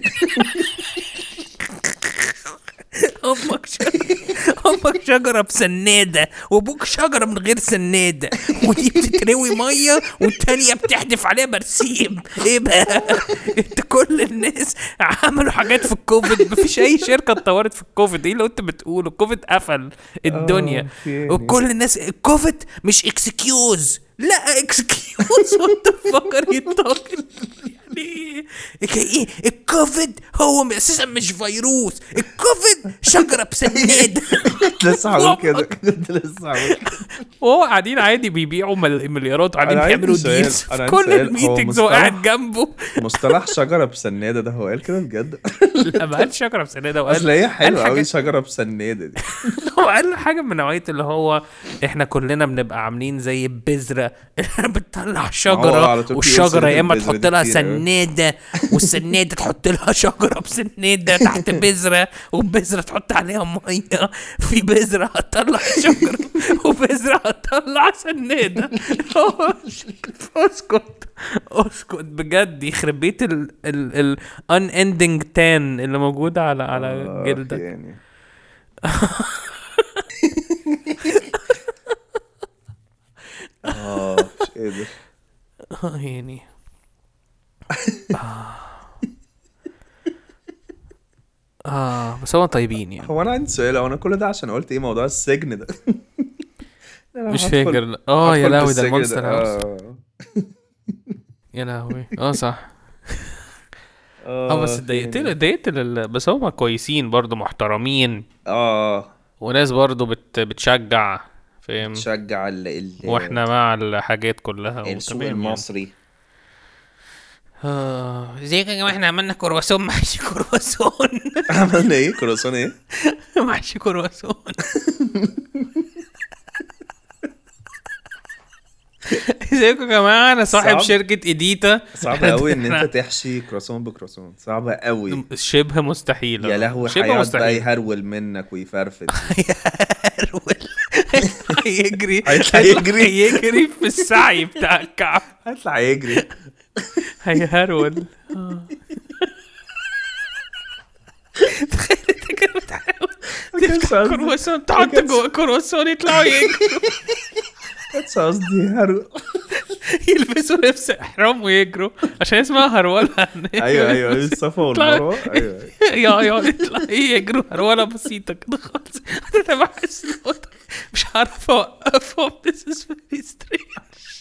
امك شجرة امك شجرة بسنادة وابوك شجرة من غير سنادة ودي بتتروي مية والتانية بتحدف عليها برسيم ايه بقى انت كل الناس عملوا حاجات في الكوفيد مفيش اي شركه اتطورت في الكوفيد ايه اللي انت بتقوله الكوفيد قفل الدنيا يعني. وكل الناس الكوفيد مش اكسكيوز لا اكسكيوز وات ذا فاك ار يو توكينج ليه ايه الكوفيد هو اساسا مش فيروس الكوفيد شجره بسناد كنت لسه هقول كده كنت لسه هقول كده وهو قاعدين عادي بيبيعوا مل- مليارات وقاعدين أنا عندي بيعملوا سؤال. ديلز أنا في عندي كل سؤال. هو الميتنجز هو مصطلح- قاعد جنبه مصطلح شجره بسناده ده هو قال كده بجد لا ما قالش شجره بسناده وقال اصل هي حلوه قال قوي حاجة- شجره بسناده دي هو قال حاجه من نوعيه اللي هو احنا كلنا بنبقى عاملين زي البذره بتطلع على شجره طول والشجره بيقول يا اما البذرة تحط دي لها كتير أوي. سناده والسناده تحط لها شجره بسناده تحت بذره والبذره تحط عليها ميه في بذره هتطلع شجره وبذره هتطلع سناده هو اسكت اسكت بجد يخرب بيت ال ال ال unending tan اللي موجوده على على آه، جلدك يعني اه مش قادر اه يعني آه. اه بس هو طيبين يعني هو انا عندي سؤال هو انا كل ده عشان قلت ايه موضوع السجن ده أنا مش هدخل- فاكر لا. اه يا هدخل لهوي ده بالسجن المونستر هاوس اه يا لهوي اه صح اه اه بس اتضايقت يعني. اتضايقت لل- بس هم كويسين برضو محترمين اه وناس برضو بت بتشجع فاهم تشجع ال ال واحنا مع الحاجات كلها السوق وتمام يعني. المصري اه ازيكم يا جماعه احنا عملنا كرواسون محشي كرواسون عملنا ايه كروسون ايه محشي كرواسون ازيكم يا جماعه انا صاحب صعب. شركه ايديتا صعب قوي ان انت تحشي كروسون بكروسون صعبة قوي شبه مستحيل يا لهوي شبه هيقعد بقى مستحيل يهرول منك ويفرفد هيجري هيطلع يجري. هيجري في السعي بتاع الكعب هيطلع يجري هيهرول آه. تخيل انت كده بتحاول تفتح قصدي. كرواسون تحط كانش- جوه كرواسون يطلعوا يجروا بس قصدي هرول يلبسوا لبس احرام ويجروا عشان اسمها هرولة ايوه ايوه الصفا والمروه ايوه يا يا يطلع يجروا هرولة بسيطة كده خالص انا بحس إن هو مش عارف اوقفهم this is very strange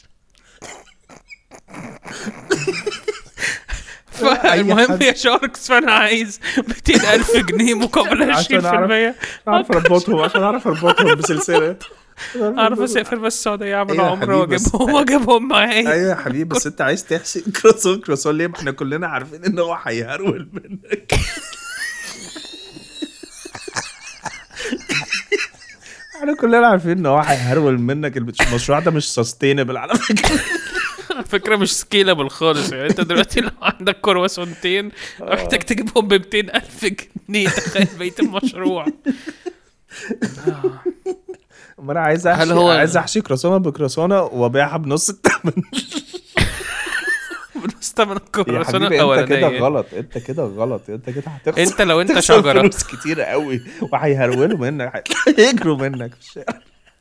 فالمهم حد- يا شاركس فانا عايز 200 الف جنيه مقابل 20% عشان أعرف- اعرف اربطهم عشان اعرف اربطهم بسلسله اعرف اسافر بس السعوديه اعمل أيوة يا عمره حبيبي، بس- واجيبهم واجيبهم معايا ايوه يا حبيبي بس انت عايز تحشي كروسون كروسون ليه ما احنا كلنا عارفين ان هو هيهرول منك احنا كلنا عارفين ان هو هيهرول منك المش- المشروع ده مش سستينبل على فكره على فكره مش سكيلابل خالص يعني انت دلوقتي لو عندك كرواسونتين محتاج تجيبهم ب 200 الف جنيه تخيل بقيه المشروع ما انا عايز احشي هل هو- عايز احشي كروسونه بكروسونه وابيعها بنص الثمن بنص ثمن يا الكرواسون حبيبي انت كده الاولانيه غلط انت كده غلط انت كده هتخسر انت لو انت هتخسر شجره فلوس كتير قوي وهيهرولوا منك هيجروا منك في الشارع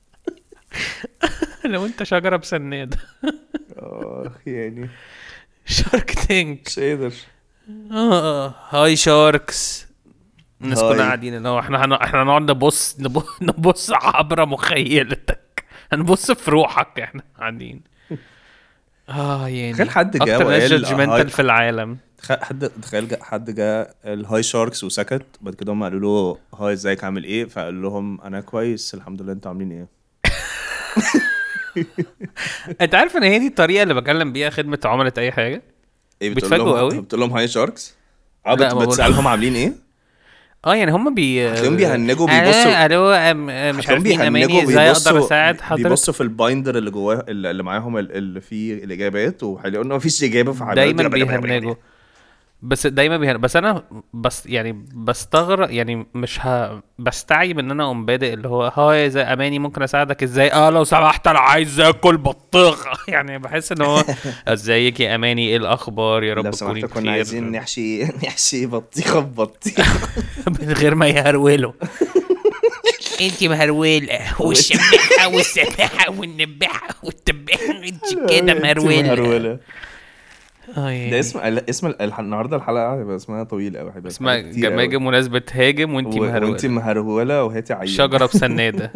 لو انت شجره بسناد اه يعني شارك تانك مش قادر اه هاي شاركس الناس هاي. كلها قاعدين اللي هو احنا هن... احنا هنقعد نبص نب- نبص عبر مخيلتك هنبص في روحك احنا قاعدين اه يعني تخيل حد جه اكتر ناس وقال جادجمنتال هاي- في العالم تخيل حد تخيل جا- حد جه الهاي شاركس وسكت بعد كده هم قالوا له هاي ازيك عامل ايه فقال لهم انا كويس الحمد لله انتوا عاملين ايه انت عارف ان هي دي الطريقه اللي بكلم بيها خدمه عملاء اي حاجه ايه بتقول بيتفاجئوا لهم قوي. بتقول لهم هاي شاركس اه لا، بت- ما بقول- بتسالهم عاملين ايه اه يعني هم بي هتلاقيهم بيهنجوا الو بيبصوا- الو أم- أم- مش عارف هتلاقيهم مين اماني ازاي اقدر اساعد حضرتك بيبصوا في البايندر اللي جواه اللي اللي معاهم ال- اللي فيه الاجابات وهيلاقوا ان مفيش اجابه فهيعملوا دايما كده بلا- بلا- بلا- بلا. بيهنجوا بس دايما بيهنجوا بس انا بس يعني بستغرب يعني مش ه... بستعيب ان انا اقوم بادئ اللي هو هاي زي اماني ممكن اساعدك ازاي اه لو سمحت انا عايز اكل بطيخه يعني بحس ان هو ازيك يا اماني ايه الاخبار يا رب لو تكوني سمحت كنا بخير عايزين نحشي نحشي بطيخه ببطيخه من غير ما يهرولوا انت مهروله والشباحه والسباحه والنباحه والتباحه انت كده مهروله مهروله اه ده يعني اسم ال- اسم ال- الح- النهارده الحلقه هيبقى اسمها طويل قوي هيبقى اسمها كتير قوي. جماجم مناسبة هاجم وانت و- وانت مهروله مهروله وهاتي عيل شجرة بسنادة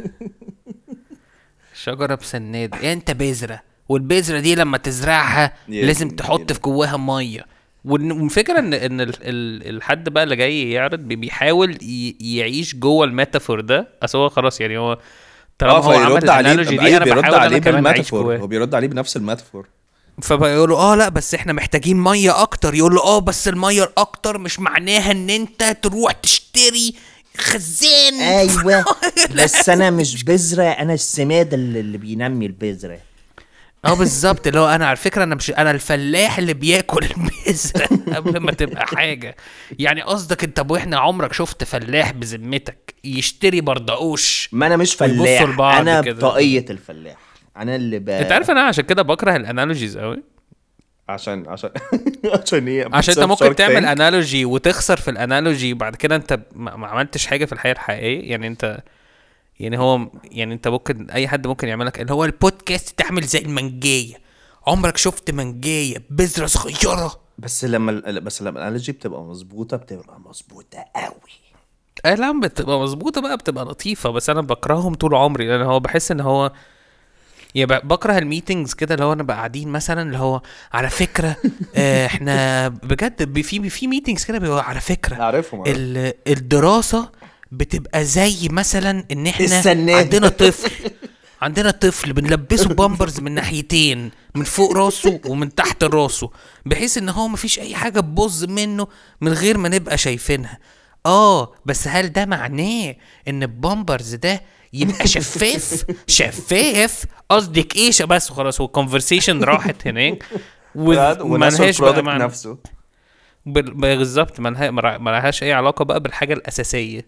شجرة بسنادة انت بذرة والبذرة دي لما تزرعها يا لازم دين تحط النيلة. في جواها مية والن- والفكره ان ان ال- ال- الحد بقى اللي جاي يعرض بي- بيحاول ي- يعيش جوه الميتافور ده اصل هو خلاص يعني هو طالما اه هو عمل فيرد عليه الانالوجي دي أيوة، انا بيرد بحاول انا عليه كمان اعيش بالميتافور جواه هو بيرد عليه بنفس الميتافور فبيقولوا اه لا بس احنا محتاجين ميه اكتر يقول له اه بس الميه الاكتر مش معناها ان انت تروح تشتري خزان ايوه بس انا مش بذره انا السماد اللي, اللي بينمي البذره اه بالظبط اللي هو انا على فكره انا مش انا الفلاح اللي بياكل البذره قبل ما تبقى حاجه يعني قصدك انت ابو احنا عمرك شفت فلاح بذمتك يشتري بردقوش ما انا مش ويبصوا فلاح لبعض انا كده. بطاقيه الفلاح انا اللي ب... انت عارف انا عشان كده بكره الانالوجيز قوي عشان عشان عشان ايه عشان انت بسبب ممكن Shark تعمل Tank؟ انالوجي وتخسر في الانالوجي وبعد كده انت ما ما عملتش حاجه في الحياه الحقيقيه يعني انت يعني هو يعني انت ممكن اي حد ممكن يعمل لك اللي هو البودكاست تعمل زي المنجيه عمرك شفت منجيه بذره صغيره بس لما ال- بس لما الانالوجي بتبقى مظبوطه بتبقى مظبوطه قوي اه لا بتبقى مظبوطه بقى بتبقى لطيفه بس انا بكرههم طول عمري لان هو بحس ان هو يعني ب- بكره الميتنجز كده اللي هو انا بقى قاعدين مثلا اللي هو على فكره آه، احنا بجد بي- في في ميتنجز كده بيبقى على فكره عارفهم عارفهم. ال- الدراسه بتبقى زي مثلا ان احنا السناد. عندنا طفل عندنا طفل بنلبسه بامبرز من ناحيتين من فوق راسه ومن تحت راسه بحيث ان هو مفيش اي حاجه تبظ منه من غير ما نبقى شايفينها اه بس هل ده معناه ان البامبرز ده يبقى شفاف شفاف قصدك ايه ش- بس خلاص والكونفرسيشن راحت هناك ونفس وملهاش بقى البرودكت معنى نفسه بال- بالظبط ملها- ملها- ملهاش اي علاقه بقى بالحاجه الاساسيه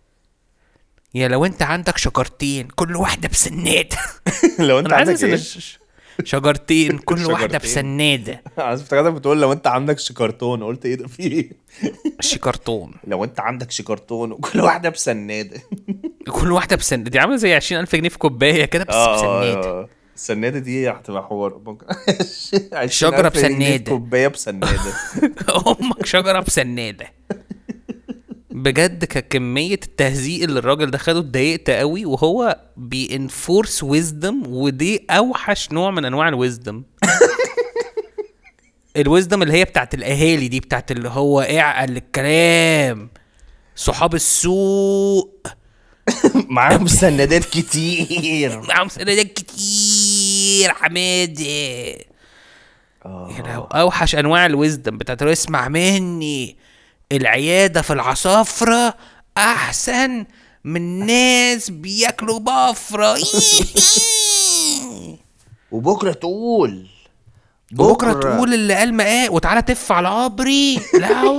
يا لو انت عندك شجرتين كل واحده بسناده لو انت انا عندك حاسس ان ايه ش- شجرتين كل واحده شجرتين. بسناده انا افتكرتك بتقول لو انت عندك شيكارتون قلت ايه ده في ايه شيكرتون لو انت عندك شيكارتون وكل واحده بسناده كل واحده بسناده دي عامله زي 20000 جنيه في كوبايه كده بس بسناده اه السناده دي هتبقى حوار ممكن شجرة 20,000 جنيه في بسنادة. كوبايه بسناده امك شجره بسناده بجد ككمية التهزيق اللي الراجل ده خده اتضايقت قوي وهو بينفورس ويزدم ودي اوحش نوع من انواع الويزدم الويزدم اللي هي بتاعت الاهالي دي بتاعت اللي هو اعقل الكلام صحاب السوق معاهم سندات كتير معاهم سندات كتير حمادي يا لهوي. اوحش انواع الويزدم بتاعت اللي هو اسمع مني العياده في العصافره احسن من ناس بياكلوا بفره وبكره تقول بكره تقول اللي قال مقاه وتعالى تف على قبري لا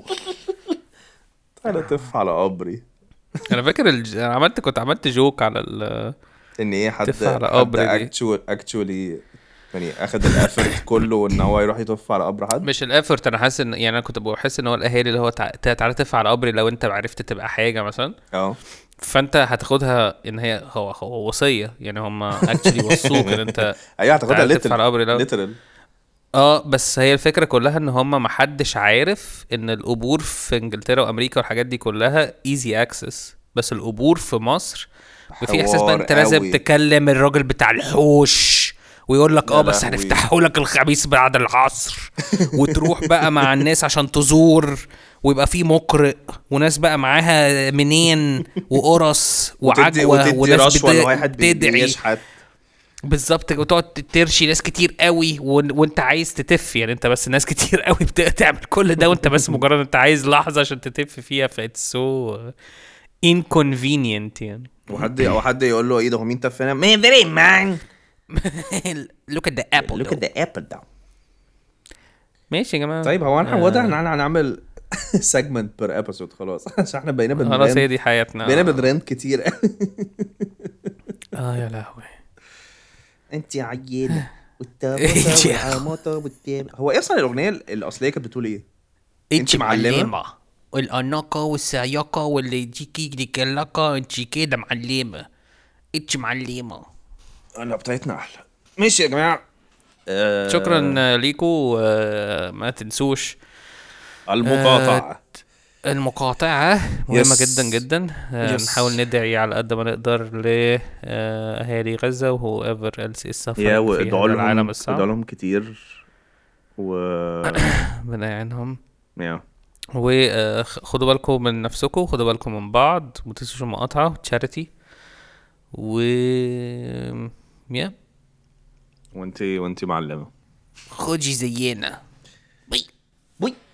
تعالى تف على قبري انا فاكر الج... انا عملت كنت عملت جوك على ال ان ايه حد تف على حد قبر دي. اكشولي يعني اخد الافورت كله ان هو يروح يطف على قبر حد مش الافورت انا حاسس ان يعني انا كنت بحس ان هو الاهالي اللي هو تع... تعالى تف على قبري لو انت عرفت تبقى حاجه مثلا اه فانت هتاخدها ان هي هو هو وصيه يعني هم اكشلي وصوك ان انت ايوه هتاخدها تعالى تف ليترال على قبري لو ليترال اه بس هي الفكره كلها ان هم محدش عارف ان القبور في انجلترا وامريكا والحاجات دي كلها ايزي اكسس بس القبور في مصر في احساس بقى انت حوار لازم قوي. تكلم الراجل بتاع الحوش ويقول لك يا اه بس لهوي. هنفتحه لك الخميس بعد العصر وتروح بقى مع الناس عشان تزور ويبقى في مقرئ وناس بقى معاها منين وقرص وتدي وعجوه وتدي وناس رشوه بت- لواحد بي- بتدعي بيشحت بالظبط وتقعد ترشي ناس كتير قوي وان- وانت عايز تتف يعني انت بس ناس كتير قوي بتعمل كل ده وانت بس مجرد انت عايز لحظه عشان تتف فيها فاتس سو inconvenient يعني وحد او حد يقول له ايه ده هو مين تف هنا Man, that ain't mine. look at the apple Look at the apple down. ماشي يا جماعه طيب هو احنا آه. واضح ان احنا هنعمل سيجمنت بير ابيسود خلاص عشان احنا بقينا خلاص هي بنرند دي حياتنا بقينا بنرند كتير اه يا لهوي انت عيلة إنت يا- والقماطة والتابع هو ايه اصلا الاغنيه الاصليه كانت بتقول ايه؟ انت معلمة؟ معلمه الاناقه والسياقه واللي يجيكي لكلكه انت كده معلمه انت معلمه لا بتاعتنا احلى ماشي يا جماعه آه، شكرا ليكو آه، ما تنسوش المقاطعه المقاطعة مهمة Yes. جدا جدا آه، Yes. نحاول ندعي على قد ما نقدر لأهالي غزة وهو ايفر else is suffering يا في وادعوا هذا العالم لهم الصعب ادعوا لهم كتير و ربنا يعينهم يا وخدوا بالكم من نفسكم خدوا بالكم من بعض ما تنسوش المقاطعة تشاريتي و يا وانت وانت معلمه خدي زينا بوي